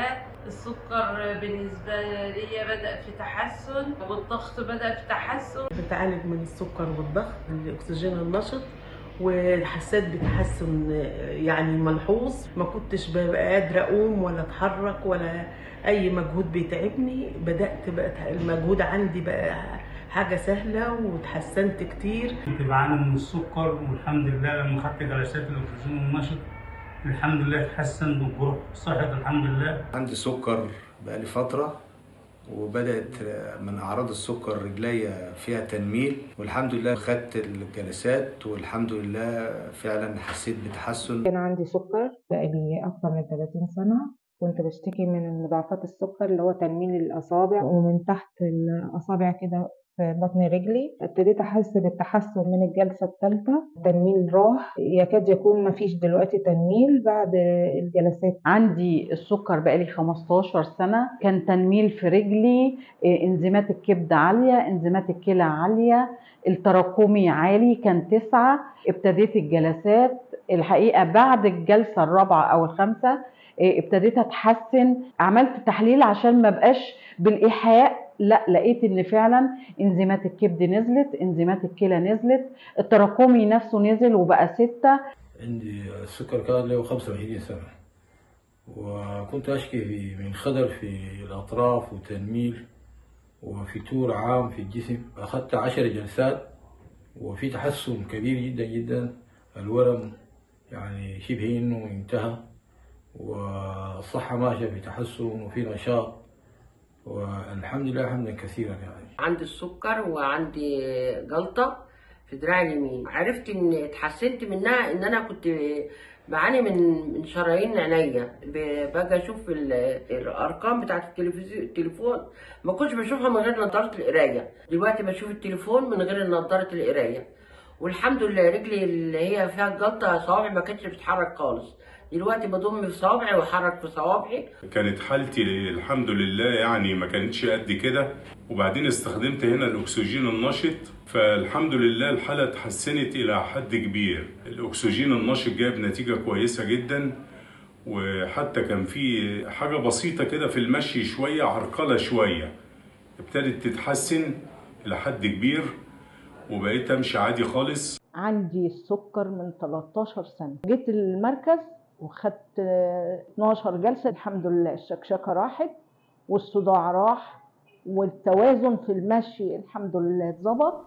السكر بالنسبة لي بدأ في تحسن والضغط بدأ في تحسن بتعالج من السكر والضغط الاكسجين النشط وحسيت بتحسن يعني ملحوظ ما كنتش ببقى قادره اقوم ولا اتحرك ولا اي مجهود بيتعبني بدات بقى المجهود عندي بقى حاجه سهله وتحسنت كتير كنت بعاني من السكر والحمد لله لما خدت جلسات الاكسجين النشط الحمد لله اتحسن والجروح صحت الحمد لله عندي سكر بقالي فترة وبدأت من أعراض السكر رجليا فيها تنميل والحمد لله خدت الجلسات والحمد لله فعلا حسيت بتحسن كان عندي سكر بقالي أكتر من 30 سنة كنت بشتكي من مضاعفات السكر اللي هو تنميل الأصابع ومن تحت الأصابع كده في بطن رجلي ابتديت أحس بالتحسن من الجلسة الثالثة التنميل راح يكاد يكون مفيش دلوقتي تنميل بعد الجلسات عندي السكر بقالي 15 سنة كان تنميل في رجلي إيه، انزيمات الكبد عالية انزيمات الكلى عالية التراكمي عالي كان تسعة ابتديت الجلسات الحقيقة بعد الجلسة الرابعة أو الخامسة إيه، ابتديت اتحسن عملت تحليل عشان ما بقاش بالايحاء لا لقيت ان فعلا انزيمات الكبد نزلت انزيمات الكلى نزلت التراكمي نفسه نزل وبقى ستة عندي السكر كان له 25 سنة وكنت أشكي في من خدر في الأطراف وتنميل وفتور عام في الجسم أخذت عشر جلسات وفي تحسن كبير جدا جدا الورم يعني شبه إنه انتهى والصحة ماشية في تحسن وفي نشاط والحمد لله حمدا كثيرا يعني عندي السكر وعندي جلطة في دراعي اليمين عرفت ان اتحسنت منها ان انا كنت بعاني من من شرايين عينيا ب- باجي اشوف ال- الارقام بتاعت التلفزيون التليفون ما كنتش بشوفها من غير نظاره القرايه دلوقتي بشوف التليفون من غير نظاره القرايه والحمد لله رجلي اللي هي فيها الجلطه صوابعي ما كانتش بتتحرك خالص دلوقتي بضم في صوابعي واحرك في صوابعي كانت حالتي الحمد لله يعني ما كانتش قد كده وبعدين استخدمت هنا الاكسجين النشط فالحمد لله الحاله اتحسنت الى حد كبير الاكسجين النشط جاب نتيجه كويسه جدا وحتى كان في حاجه بسيطه كده في المشي شويه عرقله شويه ابتدت تتحسن الى حد كبير وبقيت امشي عادي خالص عندي السكر من 13 سنة جيت المركز وخدت آه، 12 جلسة الحمد لله الشكشكة راحت والصداع راح والتوازن في المشي الحمد لله اتظبط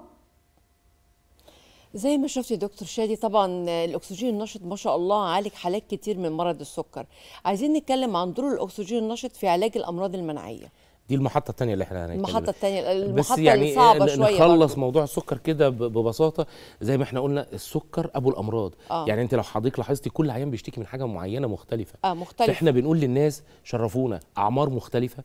زي ما شفت يا دكتور شادي طبعا الاكسجين النشط ما شاء الله عالج حالات كتير من مرض السكر عايزين نتكلم عن دور الاكسجين النشط في علاج الامراض المناعيه دي المحطه الثانيه اللي احنا هنتكلم المحطه الثانيه بس المحطه يعني الصعبه ن- شويه نخلص برضو. موضوع السكر كده ب- ببساطه زي ما احنا قلنا السكر ابو الامراض آه. يعني انت لو حضرتك لاحظتي كل عيان بيشتكي من حاجه معينه مختلفه اه مختلف فاحنا بنقول للناس شرفونا اعمار مختلفه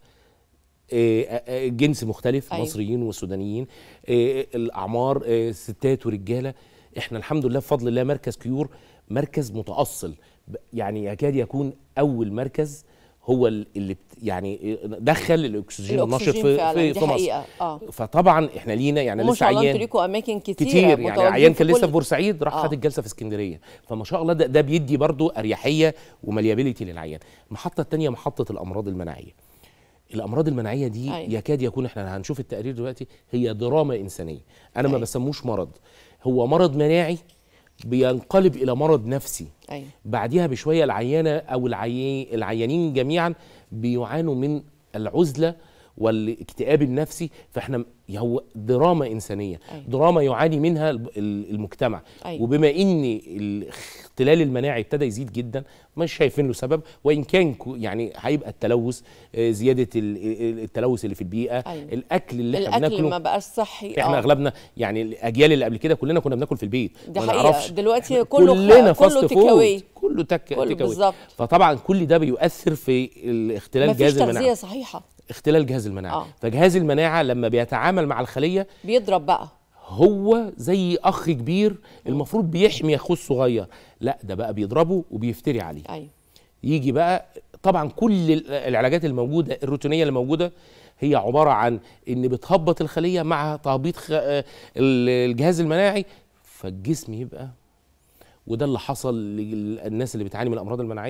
آه، آه، آه، جنس مختلف أيوة. مصريين وسودانيين آه، الاعمار آه، ستات ورجاله احنا الحمد لله بفضل الله مركز كيور مركز متاصل ب- يعني يكاد يكون اول مركز هو ال- اللي بت- يعني دخل الاكسجين النشط الأكسجين في فعلاً، في, دي في مصر حقيقة، آه. فطبعا احنا لينا يعني وما لسه شاء الله انتوا عيان ليكوا اماكن كتيره كتير يعني متواجدين عيان في كان لسه كل- في بورسعيد راح آه. خد الجلسه في اسكندريه فما شاء الله ده, ده بيدي برضو اريحيه ومليابيليتي للعيان المحطه الثانيه محطه الامراض المناعيه الامراض المناعيه دي أيوة. يكاد يكون احنا هنشوف التقرير دلوقتي هي دراما انسانيه انا ما أيوة. بسموش مرض هو مرض مناعي بينقلب الى مرض نفسي ايوه بعديها بشويه العيانه او العي... العيانين جميعا بيعانوا من العزله والاكتئاب النفسي فاحنا هو دراما انسانيه أيوة. دراما يعاني منها ال- ال- المجتمع أيوة. وبما ان الاختلال المناعي ابتدى يزيد جدا مش شايفين له سبب وان كان كو- يعني هيبقى التلوث آه، زياده ال- ال- التلوث اللي في البيئه أيوة. الاكل اللي احنا الاكل بناكله ما بقاش صحي احنا آه. اغلبنا يعني الاجيال اللي قبل كده كلنا كنا بناكل في البيت دي ما حقيقة. نعرفش. دلوقتي إحنا كله خ- كلنا كله فاست take away. فود كله تك كله تيك أواي. بالظبط. فطبعا كل ده بيؤثر في الاختلال مفيش جهاز تغذيه المناعه صحيحه اختلال جهاز المناعه آه. فجهاز المناعه لما بيتعامل مع الخليه بيضرب بقى هو زي اخ كبير المفروض بيحمي اخوه الصغير لا ده بقى بيضربه وبيفتري عليه ايوه يجي بقى طبعا كل ال- العلاجات الموجوده الروتينيه اللي موجوده هي عباره عن ان بتهبط الخليه مع تهبيط خ... آه، ال- الجهاز المناعي فالجسم يبقى وده اللي حصل للناس اللي بتعاني من الامراض المناعيه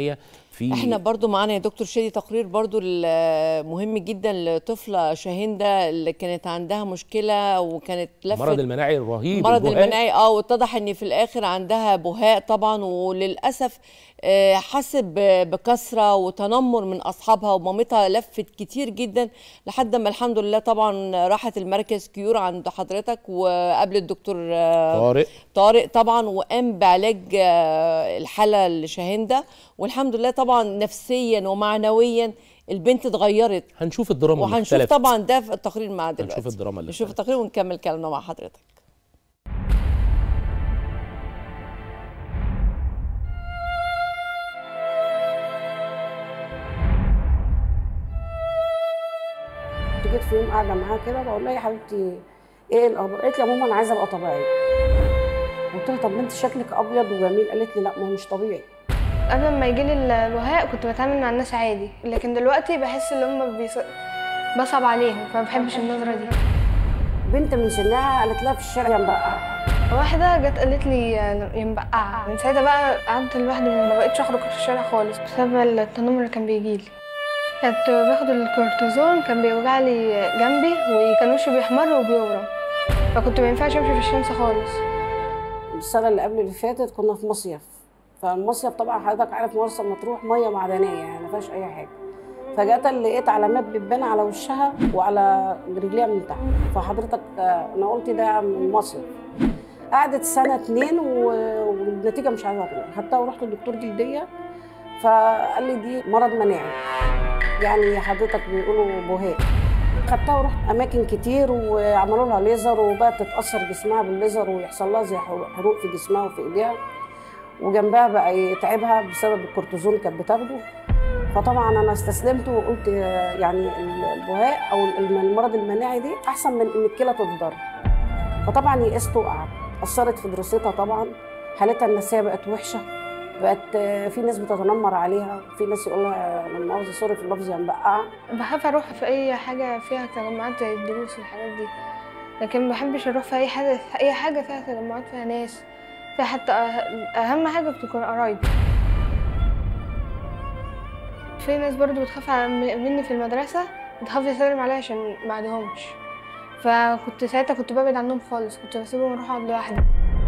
في احنا برضو معانا يا دكتور شادي تقرير برضو ال- مهم جدا لطفله شاهنده اللي كانت عندها مشكله وكانت لفت المرض المناعي الرهيب مرض البهاء. المناعي اه واتضح ان في الاخر عندها بهاء طبعا وللاسف آه، حست ب- بكسره وتنمر من اصحابها ومامتها لفت كتير جدا لحد ما الحمد لله طبعا راحت المركز كيور عند حضرتك وقابل الدكتور آه، طارق. طارق طبعا وقام بعلاج آه، الحاله الشاهنده والحمد لله طبعا نفسيا ومعنويا البنت اتغيرت هنشوف الدراما اللي وهنشوف اختلفت. طبعا ده في التقرير مع دلوقتي هنشوف الدراما اللي نشوف التقرير ونكمل كلامنا مع حضرتك كنت جيت في يوم قاعده معاها كده بقول لها يا حبيبتي ايه الاخبار؟ قالت لي يا ماما انا عايزه ابقى طبيعيه. قلت لها طب ما انت شكلك ابيض وجميل قالت لي لا ما هو مش طبيعي. قبل ما يجيلي البهاء كنت بتعامل مع الناس عادي لكن دلوقتي بحس ان هم بيص... بصعب عليهم فما بحبش النظره دي بنت من سنها قالت لها في الشارع يا مبقعه. واحده جت قالت لي يا مبقعه من ساعتها بقى قعدت لوحدي ما بقتش اخرج في الشارع خالص بسبب التنمر اللي كان بيجيلي كنت باخد الكورتيزون كان بيوجع لي جنبي وكان وشي بيحمر وبيورم فكنت ما ينفعش امشي في الشمس خالص السنه اللي قبل اللي فاتت كنا في مصيف فالمصيف طبعا حضرتك عارف مرسى مطروح ميه معدنيه يعني ما فيهاش اي حاجه فجأة لقيت علامات بتبان على وشها وعلى رجليها من تحت فحضرتك آه، انا قلت ده من المصيف قعدت سنه اتنين و- والنتيجه مش عايزه تروح خدتها ورحت للدكتور جلديه فقال لي دي مرض مناعي يعني حضرتك بيقولوا بهاء خدتها ورحت اماكن كتير وعملوا لها ليزر وبقت تتاثر جسمها بالليزر ويحصل لها زي حروق في جسمها وفي ايديها وجنبها بقى يتعبها بسبب الكورتيزون كانت بتاخده فطبعا انا استسلمت وقلت آه، يعني البهاء او الم- المرض المناعي دي احسن من ان الكلى تتضرر فطبعا يئست وقعت اثرت في دراستها طبعا حالتها النفسيه بقت وحشه بقت آه، في ناس بتتنمر عليها في ناس يقول لها من مؤاخذه سوري في اللفظ يا مبقعه بخاف اروح في اي حاجه فيها تجمعات زي الدروس والحاجات دي لكن ما بحبش اروح في اي حاجه في اي حاجه فيها تجمعات فيها ناس فيها حتى أه- اهم حاجه بتكون قرايبي في ناس برضو بتخاف على- مني في المدرسه بتخاف تسلم عليا عشان ما عندهمش فكنت ساعتها كنت ببعد عنهم خالص كنت بسيبهم اروح اقعد لوحدي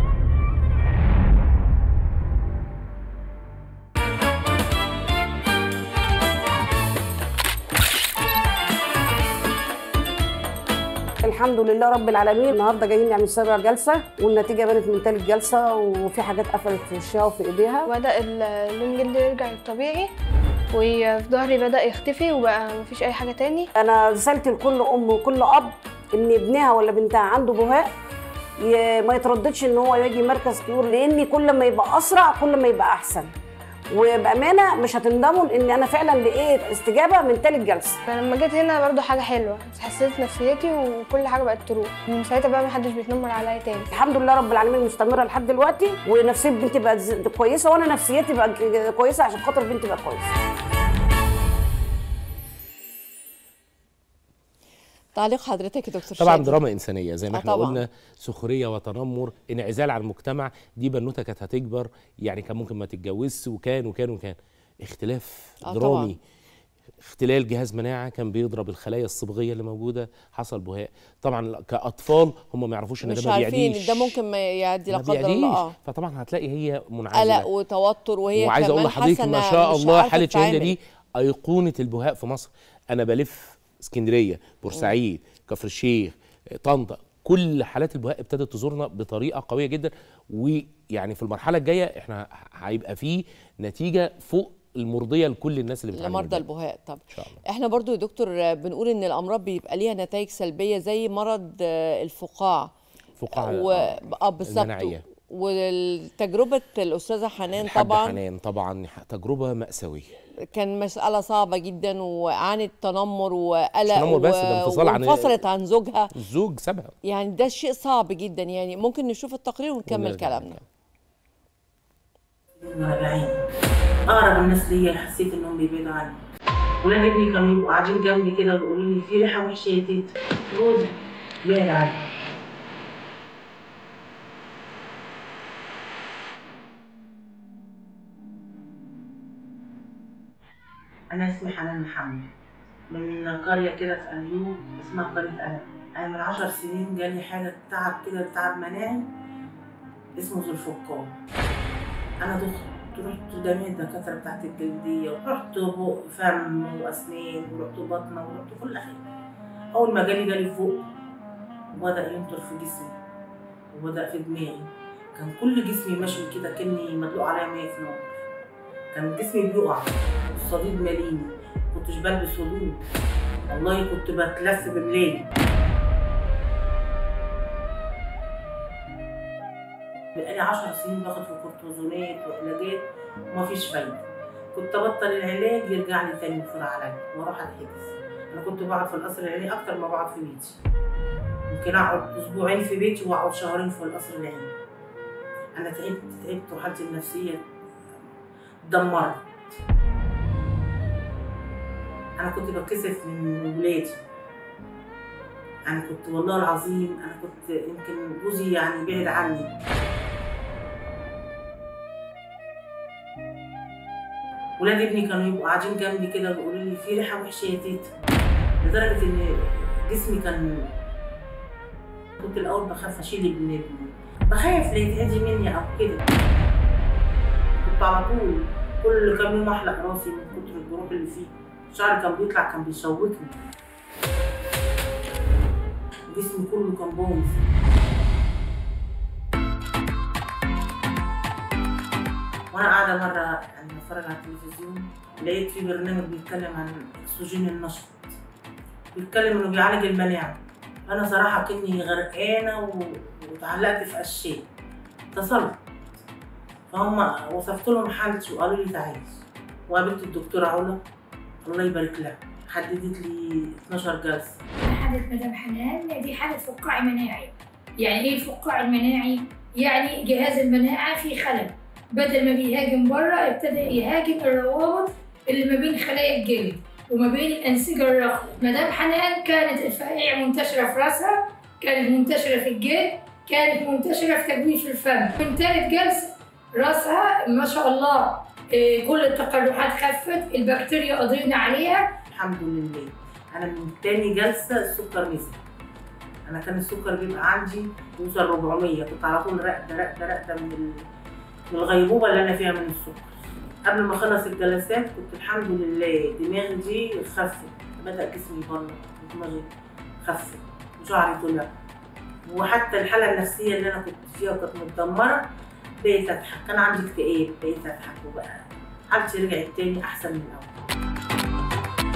الحمد لله رب العالمين النهارده جايين نعمل سابع جلسه والنتيجه بانت من تالت جلسه وفي حاجات قفلت في وشها وفي ايديها بدأ اللون جلدي يرجع للطبيعي وفي ظهري بدأ يختفي وبقى مفيش أي حاجة تاني انا رسالتي لكل ام وكل اب ان ابنها ولا بنتها عنده بهاء ي- ما يترددش ان هو يجي مركز طيور لان كل ما يبقى اسرع كل ما يبقى احسن وبامانه مش هتندموا ان انا فعلا لقيت استجابه من تالت جلسه فلما جيت هنا برضو حاجة حلوة حسيت نفسيتي وكل حاجة بقت تروح من ساعتها بقى محدش بيتنمر عليا تاني الحمد لله رب العالمين مستمره لحد دلوقتي ونفسيه بنتي بقت ز- كويسه وانا نفسيتي بقت كويسه عشان خاطر بنتي بقت كويسه تعليق حضرتك يا دكتور طبعا شادي. دراما انسانيه زي ما آه احنا طبعاً. قلنا سخريه وتنمر انعزال عن المجتمع دي بنوته كانت هتكبر يعني كان ممكن ما تتجوزش وكان وكان وكان اختلاف آه درامي طبعاً. اختلال جهاز مناعه كان بيضرب الخلايا الصبغيه اللي موجوده حصل بهاء طبعا كاطفال هم ما يعرفوش ان مش ده ما عارفين بيعديش ده ممكن ما يعدي لا ما قدر الله بيعديش اه فطبعا هتلاقي هي منعزله قلق وتوتر وهي وعايز اقول كمان لحضرتك حاسة ما إنها شاء مش الله عارفة حاله شهيده تتعامل. دي ايقونه البهاء في مصر انا بلف اسكندريه بورسعيد كفر الشيخ طنطا كل حالات البهاء ابتدت تزورنا بطريقه قويه جدا ويعني في المرحله الجايه احنا هيبقى فيه نتيجه فوق المرضيه لكل الناس اللي بتعاني من لمرضى البهاء. البهاء طب ان شاء الله احنا برضو يا دكتور آه، بنقول ان الامراض بيبقى ليها نتائج سلبيه زي مرض آه، الفقاع فقاعه و... اه بالظبط المناعية. وتجربه الاستاذه حنان الحاجة طبعا حنان طبعا تجربه ماساويه كان مسألة صعبة جدا وعانت تنمر وقلق تنمر بس، ده انفصال عن- وانفصلت عن زوجها الزوج سابها يعني ده شيء صعب جدا يعني ممكن نشوف التقرير ونكمل ونرجع كلامنا راجعين اقرب الناس ليا حسيت انهم بيبعدوا عني ولاد ابني كانوا يبقوا قاعدين جنبي كده ويقولوا لي في ريحه وحشه يا تيتا جوزي بعد عني أنا اسمي حنان محمد من قرية كده في أيوب اسمها قرية ألم أنا من عشر سنين جالي حالة تعب كده تعب مناعي اسمه ذو الفقار أنا دخت رحت جميع الدكاترة بتاعت الجلدية ورحت بق فم وأسنان ورحت بطنة ورحت كل حاجة أول ما جالي جالي فوق وبدأ ينطر في جسمي وبدأ في دماغي كان كل جسمي ماشي كده كأني مدلوق عليا مية في نار كان جسمي بيقع الصديد ماليني كنتش بلبس هدوم والله كنت بتلف بملاي بقالي عشر سنين باخد في كورتيزونات وعلاجات ومفيش فايدة كنت ابطل العلاج يرجع لي تاني يفور عليا واروح اتحجز انا كنت بقعد في القصر العيني اكتر ما بقعد في بيتي ممكن اقعد اسبوعين في بيتي واقعد شهرين في القصر العيني انا تعبت تعبت وحالتي النفسيه اتدمرت انا كنت بتكسف من ولادي انا كنت والله العظيم انا كنت يمكن جوزي يعني بعد عني ولاد ابني كانوا يبقوا قاعدين جنبي كده بيقولوا لي في ريحه وحشه يا تيتا لدرجه ان جسمي كان كنت الاول بخاف اشيل ابن ابني بخاف لا يتهدي مني او كده كنت على طول كل كام يوم احلق راسي من كتر الجروح اللي فيه شعري كان بيطلع كان بيشوكني جسمي كله كان باظ وانا قاعده مره يعني بتفرج على التلفزيون لقيت في برنامج بيتكلم عن اكسجين النشط بيتكلم انه بيعالج المناعه انا صراحه كني غرقانه و... واتعلقت في اشياء اتصلت فهم وصفت لهم حالتي وقالوا لي تعالي وقابلت الدكتوره علا الله يبارك لها حددت لي 12 جلسه حالة مدام حنان دي حالة فقاعي مناعي يعني ايه الفقاع المناعي؟ يعني جهاز المناعة فيه خلل بدل ما بيهاجم بره ابتدى يهاجم الروابط اللي ما بين خلايا الجلد وما بين الأنسجة الرخوة مدام حنان كانت الفقاعيع منتشرة في راسها كانت منتشرة في الجلد كانت منتشرة في تجويف الفم من تالت جلسة راسها ما شاء الله إيه، كل التقرحات خفت البكتيريا قضينا عليها الحمد لله انا من تاني جلسه السكر نزل انا كان السكر بيبقى عندي يوصل 400 كنت على طول راقده راقده راقده من ال- من الغيبوبه اللي انا فيها من السكر قبل ما اخلص الجلسات كنت الحمد لله دماغي دي خفت بدا جسمي يبرد ودماغي خفت وشعري طلع وحتى الحاله النفسيه اللي انا كنت فيها كانت متدمره بقيت اضحك كان عندي اكتئاب بقيت اضحك وبقى حالتي رجعت تاني احسن من الاول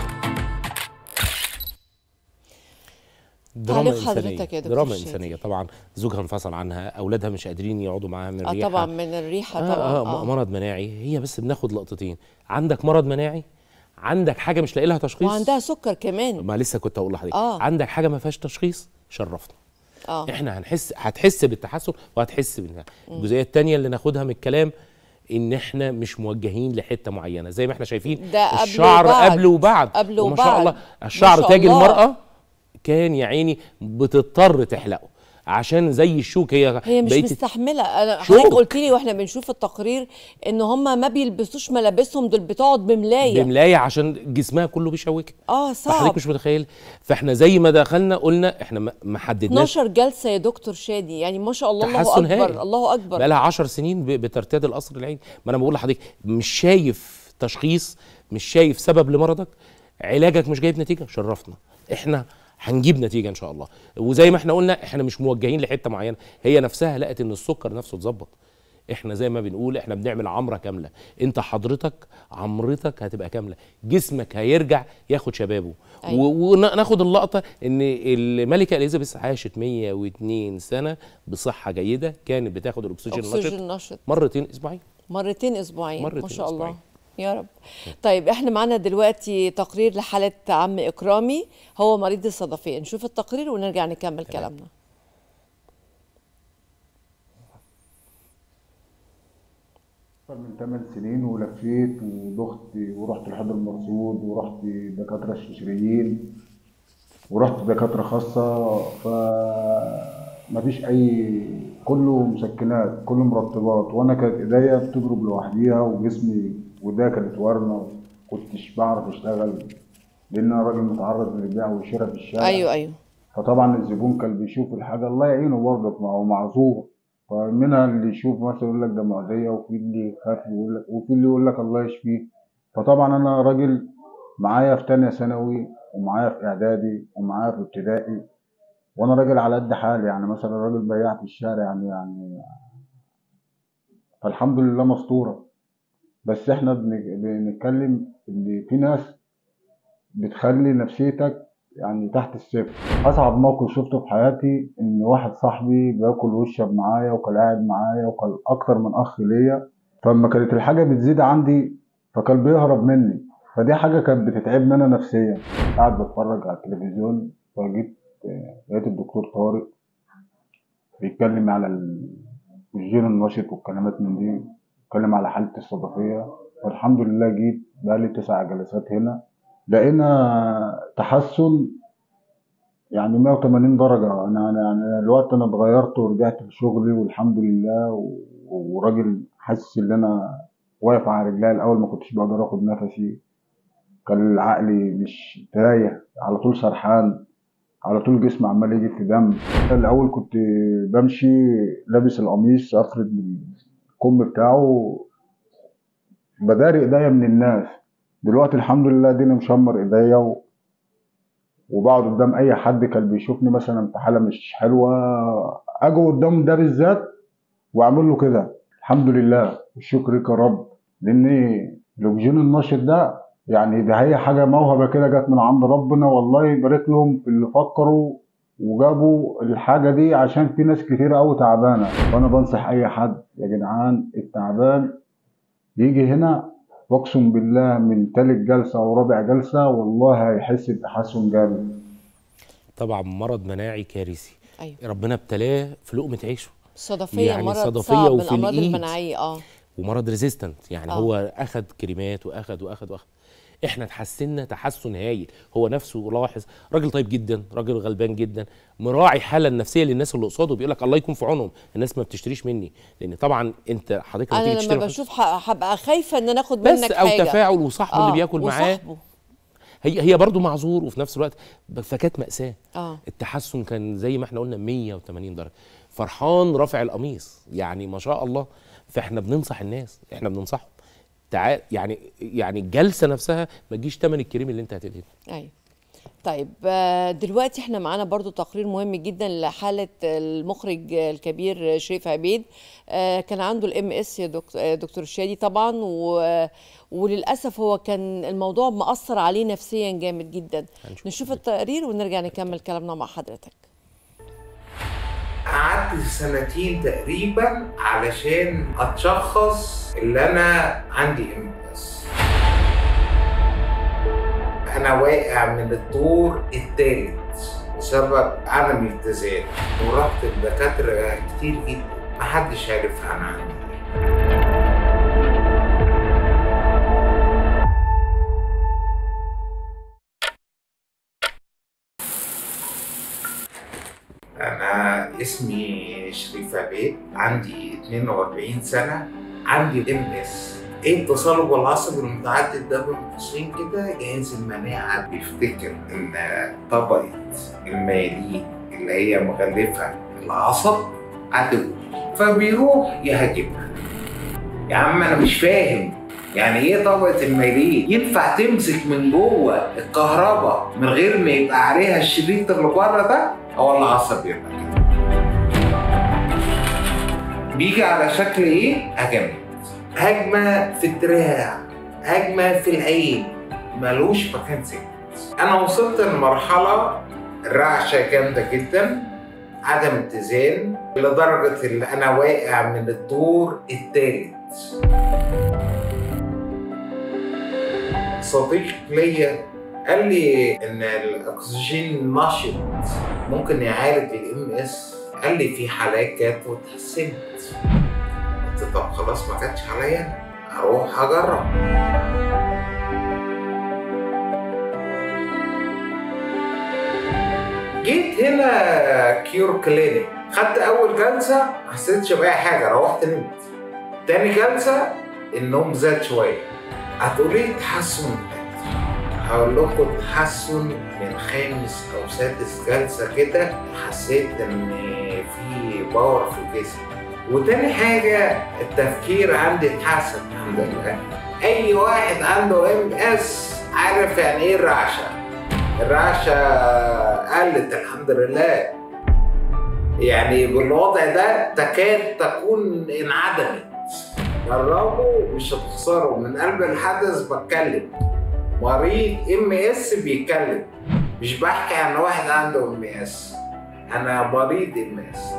دراما تعليق حضرتك انسانيه يا دكتور دراما شادي. انسانيه طبعا زوجها انفصل عنها اولادها مش قادرين يقعدوا معاها من اه الريحه طبعا من الريحه آه طبعا آه, آه مرض مناعي هي بس بناخد لقطتين عندك مرض مناعي عندك حاجه مش لاقي لها تشخيص وعندها سكر كمان ما لسه كنت هقول لحضرتك آه. عندك حاجه ما فيهاش تشخيص شرفنا اه احنا هنحس هتحس بالتحسن وهتحس بالنعم مم. الجزئيه الثانيه اللي ناخدها من الكلام ان احنا مش موجهين لحته معينه زي ما احنا شايفين ده قبل الشعر وبعد. قبل وبعد قبل وما شاء وبعد. الله ما الشعر شاء تاج الله. المراه كان يا عيني بتضطر تحلقه عشان زي الشوك هي هي مش بقيت- مستحمله انا شوك. حضرتك قلت لي واحنا بنشوف التقرير ان هم ما بيلبسوش ملابسهم دول بتقعد بملايه بملايه عشان جسمها كله بيشوكها اه فحضرتك صعب مش متخيل فاحنا زي ما دخلنا قلنا احنا ما- ما حددناش 12 جلسه يا دكتور شادي يعني ما شاء الله الله تحسن اكبر هائل. الله اكبر بقى لها 10 سنين ب- بترتاد القصر العيني ما انا بقول لحضرتك مش شايف تشخيص مش شايف سبب لمرضك علاجك مش جايب نتيجه شرفنا احنا هنجيب نتيجه ان شاء الله وزي ما احنا قلنا احنا مش موجهين لحته معينه هي نفسها لقت ان السكر نفسه اتظبط احنا زي ما بنقول احنا بنعمل عمره كامله انت حضرتك عمرتك هتبقى كامله جسمك هيرجع ياخد شبابه أيوة. و- وناخد اللقطه ان الملكه اليزابيث عاشت 102 سنه بصحه جيده كانت بتاخد الاكسجين اكسجين النشط نشط مرتين اسبوعين مرتين اسبوعين ما مرتين شاء الله أسبوعين. يا رب طيب احنا معانا دلوقتي تقرير لحاله عم اكرامي هو مريض الصدفيه نشوف التقرير ونرجع نكمل كلامنا أكثر من 8 سنين ولفيت ودخت ورحت لحد المرصود ورحت دكاترة استشاريين ورحت دكاترة خاصة فمفيش أي كله مسكنات كله مرطبات وأنا كانت إيديا بتضرب لوحديها وجسمي وده كانت ورمة كنتش بعرف اشتغل لان انا راجل متعرض للبيع والشراء في الشارع ايوه ايوه فطبعا الزبون كان بيشوف الحاجه الله يعينه برضك ما هو معذور فمنها اللي يشوف مثلا يقول لك ده معديه وفي اللي يخاف يقول لك وفي اللي يقول لك الله يشفيه فطبعا انا راجل معايا في تانية ثانوي ومعايا في اعدادي ومعايا في ابتدائي وانا راجل على قد حالي يعني مثلا راجل بياع في الشارع يعني يعني فالحمد لله مستوره بس احنا بن- بنتكلم ان في ناس بتخلي نفسيتك يعني تحت الصفر اصعب موقف شفته في حياتي ان واحد صاحبي بياكل ويشرب معايا وكان قاعد معايا وكان اكتر من اخ ليا فلما كانت الحاجه بتزيد عندي فكان بيهرب مني فدي حاجه كانت بتتعبني انا نفسيا قاعد بتفرج على التلفزيون فجيت آه، لقيت الدكتور طارق بيتكلم على ال- الجين النشط والكلمات من دي بيتكلم على حالتي الصدفيه والحمد لله جيت بقالي تسع جلسات هنا لقينا تحسن يعني 180 درجة أنا أنا يعني الوقت أنا اتغيرت ورجعت لشغلي والحمد لله و- وراجل حاسس إن أنا واقف على رجلي الأول ما كنتش بقدر آخد نفسي كان عقلي مش تايه على طول سرحان على طول جسمي عمال يجي في دم الأول كنت بمشي لابس القميص أفرد الكم بتاعه بداري إيديا من الناس دلوقتي الحمد لله ديني مشمر ايديا و... وبقعد قدام اي حد كان بيشوفني مثلا في حاله مش حلوه اجي قدام ده بالذات واعمل له كده الحمد لله والشكر لك يا رب لان الاكسجين النشط ده يعني ده هي حاجه موهبه كده جت من عند ربنا والله يبارك لهم في اللي فكروا وجابوا الحاجه دي عشان في ناس كتير قوي تعبانه فانا بنصح اي حد يا جدعان التعبان يجي هنا واقسم بالله من تالت جلسه او رابع جلسه والله هيحس بتحسن جامد طبعا مرض مناعي كارثي أيوة. ربنا ابتلاه في لقمه عيشه الصدفيه يعني مرض صدفية صعب من وفي الامراض الإيد. المناعيه اه ومرض ريزيستنت يعني آه. هو اخد كريمات واخد واخد واخد احنا اتحسنا تحسن هايل هو نفسه لاحظ راجل طيب جدا راجل غلبان جدا مراعي الحاله النفسيه للناس اللي قصاده بيقول لك الله يكون في عونهم الناس ما بتشتريش مني لان طبعا انت حضرتك لما تيجي انا تشتري لما من بشوف ح- هبقى خايفه ان انا اخد بس منك او حاجه تفاعل وصاحبه اللي بياكل معاه وصاحبه. هي هي برضه معذور وفي نفس الوقت ب- فكانت مأساة اه التحسن كان زي ما احنا قلنا 180 درجة فرحان رافع القميص يعني ما شاء الله فاحنا بننصح الناس احنا بننصحهم تعال يعني يعني الجلسة نفسها ما تجيش تمن الكريم اللي انت هتدهنه ايوه طيب آه، دلوقتي احنا معانا برضو تقرير مهم جدا لحالة المخرج الكبير شريف عبيد آه، كان عنده الام اس يا دكتور, آه، دكتور الشادي طبعا و وللاسف هو كان الموضوع مأثر عليه نفسيا جامد جدا نشوف التقرير ونرجع نكمل كلامنا مع حضرتك قعدت سنتين تقريبا علشان اتشخص اللي انا عندي ام اس انا واقع من الدور الثالث بسبب عدم الاتزان ورحت لدكاتره كتير جدا محدش عارف انا عندي إيه. أنا اسمي شريف عبيد عندي 42 سنة عندي ام اس ايه التصلب العصبي المتعدد ده بين قوسين كده جهاز المناعة بيفتكر ان طبقة الميالين اللي هي مغلفة العصب عدو فبيروح يهاجمها يا عم انا مش فاهم يعني ايه طبقة الميلين؟ ينفع تمسك من جوه الكهرباء من غير ما يبقى عليها الشريط اللي بره ده؟ هو العصب يبقى كده. بيجي على شكل ايه؟ هجمات. هجمة في الدراع، هجمة في العين، ملوش مكان ثابت. أنا وصلت لمرحلة رعشة جامدة جدا عدم اتزان لدرجة إن أنا واقع من الدور الثالث. صديق ليا قال لي ان الاكسجين النشط ممكن يعالج الام اس قال لي في حالات جت واتحسنت قلت طب خلاص ما جاتش عليا أنا، هروح اجرب جيت هنا كيور كلينيك خدت اول جلسه ما حسيتش باي حاجه روحت نمت تاني جلسه النوم زاد شويه هتقولي تحسن هقول لكم تحسن من خامس او سادس جلسه كده حسيت ان في باور في الجسم وتاني حاجه التفكير عندي اتحسن الحمد لله اي واحد عنده ام اس عارف يعني ايه الرعشه الرعشه قلت الحمد لله يعني بالوضع ده تكاد تكون انعدمت جربوا مش هتخسروا من قلب الحدث بتكلم مريض ام اس بيتكلم مش بحكي عن واحد عنده ام اس انا مريض ام اس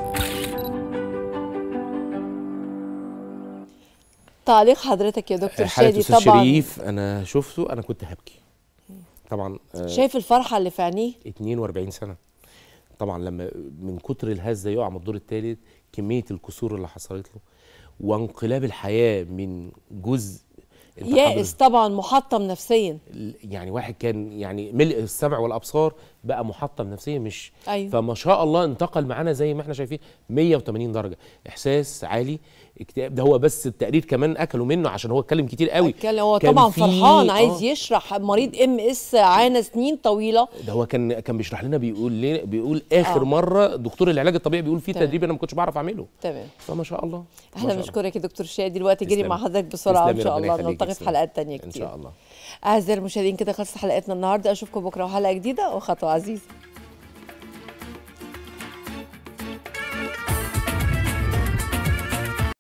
تعليق حضرتك يا دكتور حاله شادي استاذ طبعا شريف انا شفته انا كنت هبكي طبعا آه، شايف الفرحه اللي في عينيه 42 سنه طبعا لما من كتر الهزه يقع من الدور الثالث كميه الكسور اللي حصلت له وانقلاب الحياه من جزء انت يائس طبعا محطم نفسيا يعني واحد كان يعني ملء السمع والابصار بقى محطم نفسيا مش أيوة. فما شاء الله انتقل معانا زي ما احنا شايفين 180 درجه احساس عالي اكتئاب ده هو بس التقرير كمان اكلوا منه عشان هو اتكلم كتير قوي كان هو كان طبعا في- فرحان عايز آه. يشرح مريض ام اس عانى سنين طويله ده هو كان كان بيشرح لنا بيقول ليه بيقول اخر آه. مره دكتور العلاج الطبيعي بيقول في تمام. تدريب انا ما كنتش بعرف اعمله تمام فما شاء الله ما احنا شاء الله. بنشكرك يا دكتور شادي الوقت جري تسلمي. مع حضرتك بسرعه ان تسلمي، شاء ربنا الله يخليك، نلتقي في تسلمي. حلقات تانية كتير ان شاء الله اعزائي المشاهدين كده خلصت حلقتنا النهارده اشوفكم بكره وحلقه جديده وخطوه عزيزه